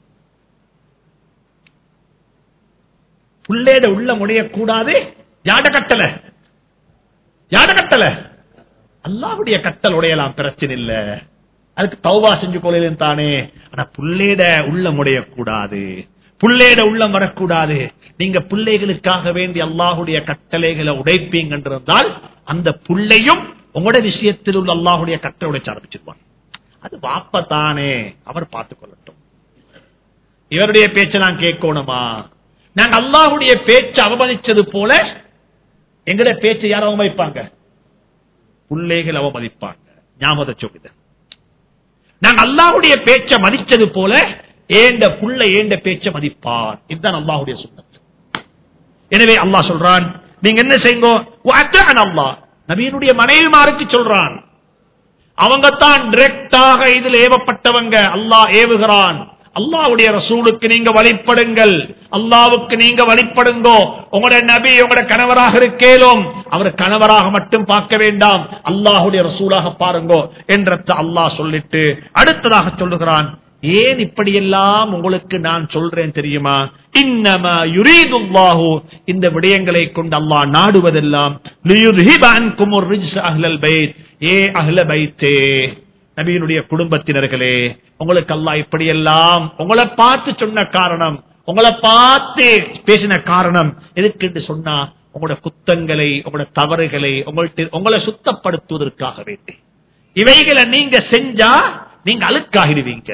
புள்ளேட உள்ளம் உடையக்கூடாது யாட கட்டளை யாட கட்டளை அல்லாஹுடைய கட்டல் உடையலாம் பிரச்சனை இல்ல அதுக்கு தௌவா செஞ்சு கொள்ளையிலும் தானே ஆனா புள்ளேட உள்ளம் உடையக்கூடாது புள்ளேட உள்ளம் வரக்கூடாது நீங்க பிள்ளைகளுக்காக வேண்டி அல்லாஹுடைய கட்டளைகளை உடைப்பீங்கன்றிருந்தால் அந்த புள்ளையும் உங்களோட விஷயத்தில் உள்ள அல்லாஹுடைய கட்டளை உடைச்சு ஆரம்பிச்சிருவான் அது வாப்ப தானே அவர் பார்த்துக் கொள்ளட்டும் இவருடைய பேச்சை நான் கேட்கணுமா நாங்க அல்லாஹுடைய பேச்சை அவமதிச்சது போல எங்கட பேச்சை யார் அவமதிப்பாங்க பிள்ளைகள் அவமதிப்பாங்க ஞாபகம் சொல்லுது நாங்க அல்லாஹுடைய பேச்சை மதிச்சது போல ஏண்ட புள்ள ஏண்ட பேச்ச மதிப்பான் இதுதான் அல்லாஹுடைய சுண்ணத் எனவே அல்லாஹ் சொல்றான் நீங்க என்ன செய்யுங்க அல்லாஹ் நபியினுடைய மனைவிமாருக்கு சொல்றான் அவங்க தான் டிரெக்டாக இதில் ஏவப்பட்டவங்க அல்லாஹ் ஏவுகிறான் அல்லாவுடைய ரசூலுக்கு நீங்க வழிபடுங்கள் அல்லாவுக்கு நீங்க வழிபடுங்கோ உங்களோட நபி உங்களோட கணவராக இருக்கேலும் அவர் கணவராக மட்டும் பார்க்க வேண்டாம் அல்லாஹுடைய ரசூலாக பாருங்கோ என்ற அல்லாஹ் சொல்லிட்டு அடுத்ததாக சொல்லுகிறான் ஏன் இப்படியெல்லாம் உங்களுக்கு நான் சொல்றேன் தெரியுமா இன்னமா யுரீதுல்லாஹு இந்த விடயங்களை கொண்டு அல்லாஹ் நாடுவதெல்லாம் ஏ அஹ்ல பைத்தே நபியினுடைய குடும்பத்தினர்களே உங்களுக்கு அல்லாஹ் இப்படியெல்லாம் உங்களை பார்த்து சொன்ன காரணம் உங்களை பார்த்து பேசின காரணம் எதுக்கு என்று சொன்னா உங்களோட குத்தங்களை உங்களோட தவறுகளை உங்கள்ட்ட உங்களை சுத்தப்படுத்துவதற்காக வேண்டி இவைகளை நீங்க செஞ்சா நீங்க அழுக்காகிடுவீங்க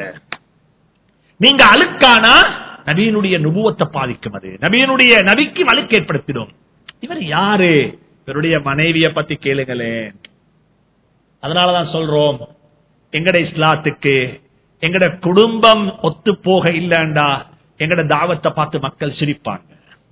நீங்க அழுக்கானா நபியினுடைய நுபுவத்தை பாதிக்கும் அது நபியினுடைய நபிக்கு அழுக்கு ஏற்படுத்திடும் இவர் யாரு இவருடைய மனைவிய பத்தி கேளுங்களேன் அதனாலதான் சொல்றோம் எங்கட இஸ்லாத்துக்கு எங்கட குடும்பம் ஒத்து போக இல்லண்டா எங்கட தாவத்தை பார்த்து மக்கள் சிரிப்பாங்க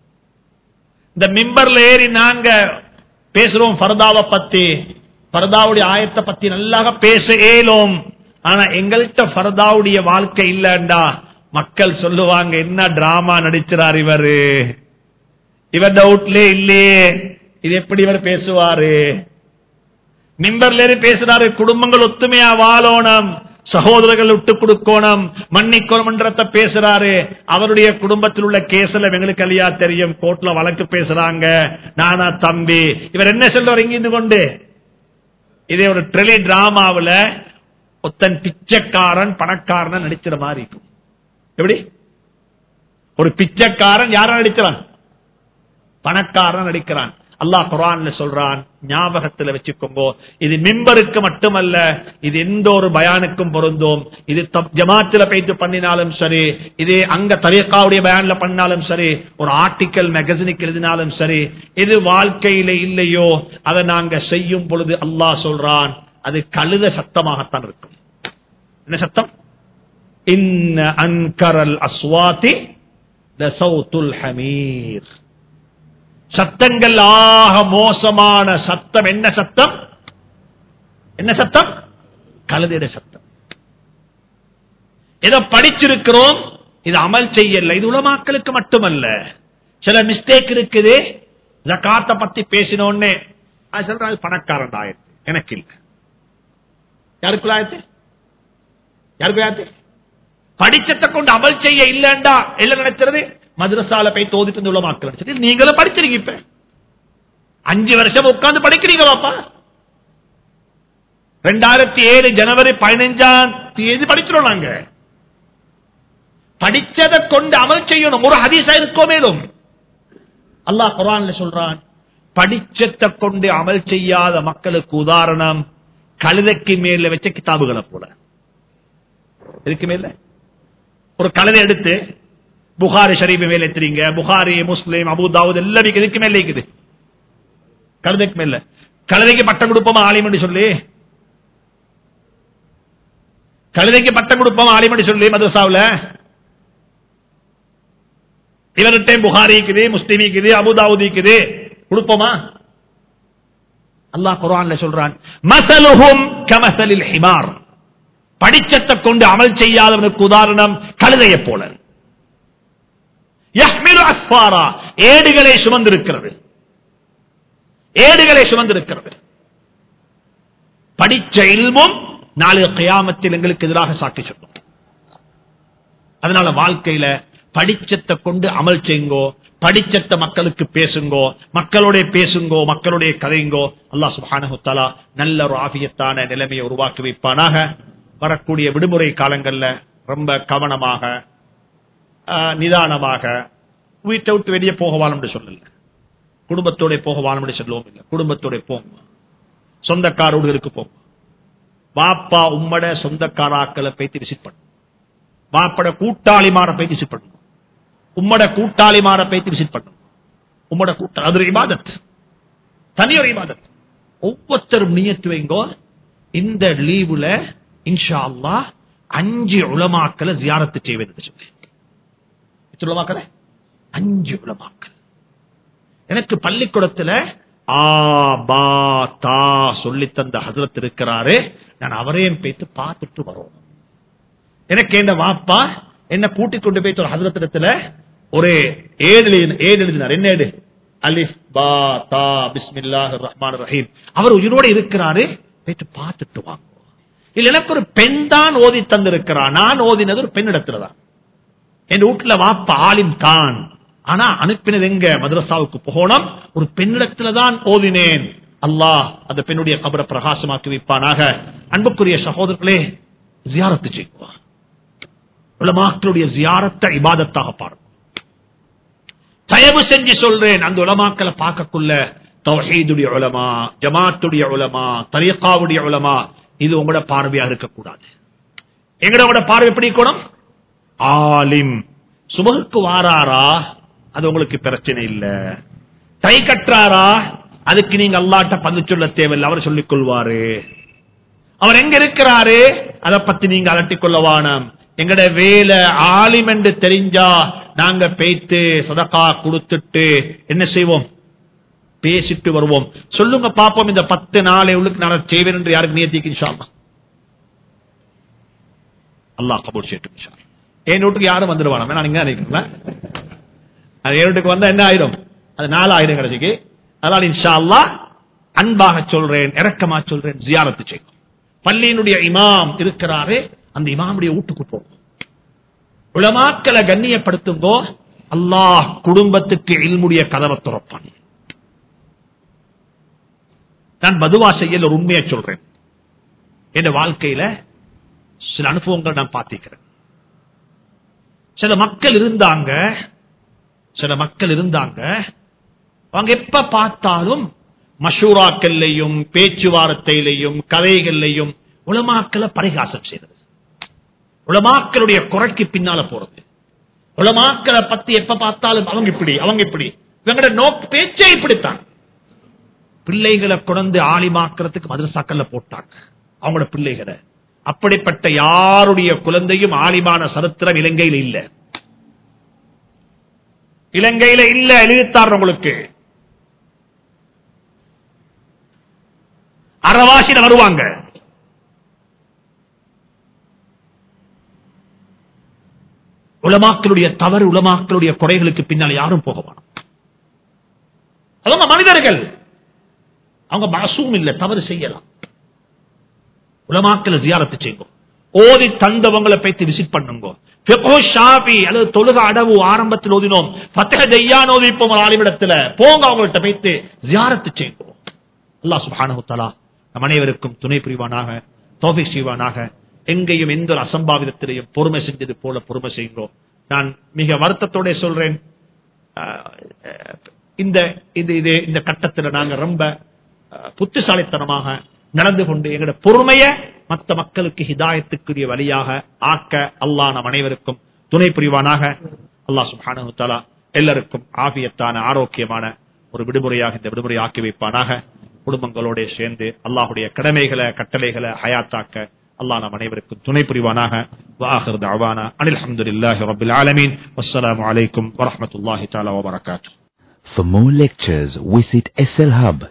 இந்த மிம்பர்ல ஏறி நாங்க பேசுறோம் பரதாவை பத்தி பரதாவுடைய ஆயத்தை பத்தி நல்லாக பேச ஏலும் ஆனா எங்கள்கிட்ட பரதாவுடைய வாழ்க்கை இல்லண்டா மக்கள் சொல்லுவாங்க என்ன டிராமா நடிக்கிறார் இவரு இவர் டவுட்லே இல்லையே இது எப்படி இவர் பேசுவாரு மிம்பர்ல ஏறி பேசுறாரு குடும்பங்கள் ஒத்துமையா வாழோணும் சகோதரர்கள் விட்டு கொடுக்கணும் மன்னிக்கணும்ன்றத பேசுறாரு அவருடைய குடும்பத்தில் உள்ள கேஸ்ல எங்களுக்கு அல்லையா தெரியும் கோர்ட்ல வழக்கு பேசுறாங்க நானா தம்பி இவர் என்ன சொல்றாரு இங்கிருந்து கொண்டு இதே ஒரு ட்ரெலி டிராமாவுல ஒத்தன் பிச்சைக்காரன் பணக்காரன் நடிச்சிட மாதிரி இருக்கும் எப்படி ஒரு பிச்சைக்காரன் யார நடிக்கிறான் பணக்காரன் நடிக்கிறான் அல்லாஹ் குரான்ல சொல்றான் ஞாபகத்துல வச்சுக்கோங்க இது மிம்பருக்கு மட்டுமல்ல இது எந்த ஒரு பயானுக்கும் பொருந்தும் இது ஜமாத்துல பேச்சு பண்ணினாலும் சரி இது அங்க தரீக்காவுடைய பயான்ல பண்ணாலும் சரி ஒரு ஆர்டிக்கல் மேகசினுக்கு எழுதினாலும் சரி இது வாழ்க்கையில இல்லையோ அதை நாங்க செய்யும் பொழுது அல்லாஹ் சொல்றான் அது கழுத சத்தமாகத்தான் இருக்கும் என்ன சத்தம் இன்ன அன்கரல் அஸ்வாதி சௌத்துல் ஹமீர் சத்தங்கள் ஆக மோசமான சத்தம் என்ன சத்தம் என்ன சத்தம் கழுதிட சத்தம் ஏதோ படிச்சிருக்கிறோம் இது அமல் செய்யல இது உலமாக்களுக்கு மட்டுமல்ல சில மிஸ்டேக் இருக்குது ஜக்காத்த பத்தி பேசினோடனே அது சொல்றாங்க பணக்காரன் ஆயிடுச்சு எனக்கு இல்லை யாருக்குள்ள ஆயிடுச்சு யாருக்கு ஆயிடுச்சு படிச்சத்தை கொண்டு அமல் செய்ய இல்லண்டா என்ன நினைக்கிறது மதுரசால போய் தோதிட்டு உள்ள மக்கள் நீங்களும் படிச்சிருக்கீங்க இப்ப அஞ்சு வருஷம் உட்கார்ந்து படிக்கிறீங்க பாப்பா ரெண்டாயிரத்தி ஏழு ஜனவரி பதினைஞ்சாம் தேதி படிச்சிடும் நாங்க படிச்சதை கொண்டு அமல் செய்யணும் ஒரு ஹதீஸா இருக்கோ மேலும் அல்லாஹ் குரான்ல சொல்றான் படிச்சத்தை கொண்டு அமல் செய்யாத மக்களுக்கு உதாரணம் கழுதைக்கு மேல வச்ச கிதாபுகளை போல இருக்கு மேல ஒரு கழுதை எடுத்து புகாரி ஷரீப் மேல எத்துறீங்க புகாரி முஸ்லீம் அபுதாவுத் எல்லாம் இதுக்கு மேல இருக்குது கழுதைக்கு மேல கழுதைக்கு பட்டம் கொடுப்போமா ஆலிமன்னு சொல்லி கழுதைக்கு பட்டம் கொடுப்போமா ஆலிமன்னு சொல்லி மதரசாவுல இவர்கிட்ட புகாரி இருக்குது முஸ்லிம் இருக்குது அபுதாவுதி இருக்குது கொடுப்போமா அல்லாஹ் குர்ஆன்ல சொல்றான் மசலுஹும் கமசலில் ஹிமார் படிச்சத்தை கொண்டு அமல் செய்யாதவனுக்கு உதாரணம் கழுதையை போல யஹ்மிலு அஸ்ஃபாரா ஏடுகளை சுமந்திருக்கிறது ஏடுகளை சுமந்திருக்கிறது படிச்ச இல்மும் நாளைய கியாமத்தில் எங்களுக்கு எதிராக சாட்சி சொல்லும் அதனால வாழ்க்கையில படிச்சத்தை கொண்டு அமல் செய்யுங்கோ படிச்சத்தை மக்களுக்கு பேசுங்கோ மக்களோட பேசுங்கோ மக்களுடைய கதைங்கோ அல்லாஹ் சுப்ஹானஹு தஆலா நல்ல ஒரு ஆபியத்தான நிலைமையை உருவாக்கி வைப்பானாக வரக்கூடிய விடுமுறை காலங்கள்ல ரொம்ப கவனமாக ஆஹ், நிதானமாக வீட்டை விட்டு வெளியே போக வாழம்னு சொல்லல குடும்பத்தோட போக வாழம்னு சொல்லுவோம் இல்ல குடும்பத்தோட போங்க சொந்தக்காரோடுகளுக்கு போங்க வாப்பா உம்மட சொந்தக்காராக்களை போய்த்து விசிட் பண்ணும் வாப்பட கூட்டாளிமார போய் விசிட் பண்ணும் உம்மட கூட்டாளிமார போய்த்து விசிட் பண்ணும் உம்மட கூட்ட அது ஒரு இபாதத் தனி ஒரு இபாதத் ஒவ்வொருத்தரும் நியத்து வைங்கோ இந்த லீவுல இன்ஷா அல்லாஹ் அஞ்சு உலமாக்களை ஜியாரத்து செய்வேன் என்று சொல்லி எத்தனை உலமாக்களை அஞ்சு உலமாக்கள் எனக்கு பள்ளிக்கூடத்துல ஆ பா தா சொல்லி தந்த ஹசரத் இருக்கிறாரு நான் அவரையும் போய்த்து பார்த்துட்டு வரோம் எனக்கு என்ன வாப்பா என்ன கூட்டிக் கொண்டு போய் ஒரு ஹசரத்திடத்துல ஒரு ஏடு எழுதி- ஏடு எழுதினார் என்ன ஏடு அலிஃப் பா தா பிஸ்மில்லாஹ் ரஹ்மான் ரஹீம் அவர் உயிரோட இருக்கிறாரு போயிட்டு பார்த்துட்டு வாங்க இல்ல எனக்கு ஒரு பெண் தான் ஓதி தந்திருக்கிறா நான் ஓதினது ஒரு பெண்ணிடத்துல தான் என் வீட்டுல வாப்பா ஆலிம் தான் ஆனா அனுப்பினது எங்க மதரசாவுக்கு போகணும் ஒரு பெண்ணிடத்துல தான் ஓதினேன் அல்லாஹ் அந்த பெண்ணுடைய கபரை பிரகாசமாக்கி வைப்பானாக அன்புக்குரிய சகோதரர்களே ஜியாரத்து செய்வான் உலமாக்களுடைய ஜியாரத்தை இபாதத்தாக பாருங்க தயவு செஞ்சு சொல்றேன் அந்த உலமாக்களை பார்க்கக்குள்ள தௌஹீதுடைய உலமா ஜமாத்துடைய உலமா தரீகாவுடைய உலமா இது உங்களோட பார்வையா இருக்கக்கூடாது எங்களோட பார்வை எப்படி இருக்கணும் ஆலிம் சுமகுக்கு வாராரா அது உங்களுக்கு பிரச்சனை இல்ல கை கட்டுறாரா அதுக்கு நீங்க அல்லாட்ட பங்கு சொல்ல தேவையில்லை அவர் சொல்லிக் கொள்வாரு அவர் எங்க இருக்கிறாரு அதை பத்தி நீங்க அலட்டிக் கொள்ளவானம் எங்கட வேலை ஆலிம் என்று தெரிஞ்சா நாங்க பேய்த்து சதக்கா கொடுத்துட்டு என்ன செய்வோம் பேசிட்டு வருவோம் சொல்லுங்க பாப்போம் இந்த பத்து நாளை உள்ளுக்கு நான் செய்வேன் என்று யாருக்கு நியத்திக்கு இன்ஷா அல்லாஹ். அல்லாஹ் கபூர் செய்யட்டும் இன்ஷா அல்லாஹ். என் வீட்டுக்கு யாரும் வந்துடுவாங்க நான் இங்க நினைக்கிறேன் அது என் வீட்டுக்கு வந்தா என்ன ஆயிரும் அது நாலு ஆயிரம் கிடைச்சிக்கு அதனால இன்ஷா அல்லாஹ் அன்பாக சொல்றேன் இரக்கமா சொல்றேன் ஜியாரத்து செய்யும் பள்ளியினுடைய இமாம் இருக்கிறாரு அந்த இமாமுடைய வீட்டுக்கு போகும் உலமாக்களை கண்ணியப்படுத்துங்கோ அல்லாஹ் குடும்பத்துக்கு இல்முடைய கதவை துறப்பான் நான் பதுவா செய்யல ஒரு உண்மையை சொல்றேன் என் வாழ்க்கையில சில அனுபவங்கள் நான் பார்த்திருக்கிறேன் சில மக்கள் இருந்தாங்க சில மக்கள் இருந்தாங்க அவங்க எப்ப பார்த்தாலும் மஷூராக்கள்லையும் பேச்சுவார்த்தையிலையும் கதைகள்லையும் உலமாக்களை பரிகாசம் செய்தது உலமாக்களுடைய குறைக்கு பின்னால போறது உலமாக்களை பத்தி எப்ப பார்த்தாலும் அவங்க இப்படி அவங்க இப்படி இவங்களோட நோக்கு பேச்சே இப்படித்தான் பிள்ளைகளை கொண்டு ஆலிமாக்கிறதுக்கு மதரசாக்கள்ல போட்டாங்க அவங்களோட பிள்ளைகளை அப்படிப்பட்ட யாருடைய குழந்தையும் ஆலிமான சரித்திரம் இலங்கையில் இல்ல இலங்கையில இல்ல எழுதித்தார் உங்களுக்கு அறவாசியில வருவாங்க உலமாக்களுடைய தவறு உலமாக்களுடைய குறைகளுக்கு பின்னால் யாரும் போக வேணாம் அவங்க மனிதர்கள் அவங்க மசூம் இல்ல தவறு செய்யலாம் உலமாக்களை ஜியாரத்து செய்யுங்க ஓதி தந்தவங்களை போய்த்து விசிட் பண்ணுங்க ஃபிக்ஹு ஷாஃபி அல்லது தொழுக அடவு ஆரம்பத்தில் ஓதினோம் ஃபத்ஹ ஜையான் ஓதிப்போம் ஒரு ஆலிமிடத்துல போங்க அவங்கள்ட்ட போய்த்து ஜியாரத்து செய்யுங்க அல்லாஹ் சுப்ஹானஹு தஆலா நம் அனைவருக்கும் துணை புரிவானாக தௌஃபீக் செய்வானாக எங்கேயும் எந்த ஒரு அசம்பாவிதத்திலையும் பொறுமை செஞ்சது போல பொறுமை செய்கிறோம் நான் மிக வருத்தத்தோட சொல்றேன் அஹ், இந்த இது இது இந்த கட்டத்தில் நாங்க ரொம்ப அஹ், புத்திசாலித்தனமாக நடந்து கொண்டு எங்களோட பொறுமைய மற்ற மக்களுக்கு ஹிதாயத்துக்குரிய வழியாக ஆக்க அல்லாஹ் நம் அனைவருக்கும் துணை புரிவானாக அல்லாஹ் சுப்ஹானஹு தஆலா எல்லாருக்கும் ஆபியத்தான ஆரோக்கியமான ஒரு விடுமுறையாக இந்த விடுமுறை ஆக்கி வைப்பானாக குடும்பங்களோட சேர்ந்து அல்லாஹுடைய கடமைகளை கட்டளைகளை ஹயாத்தாக்க அல்லாஹ் நம் அனைவருக்கும் துணை புரிவானாக வாஹர் தாவானா அனில் அஹமதுல்லாஹி ரபில் ஆலமீன் வஸ்ஸலாமு அலைக்கும் வரஹ்மத்துல்லாஹி தஆலா வபரகாத்துஹு For more lectures, visit slhub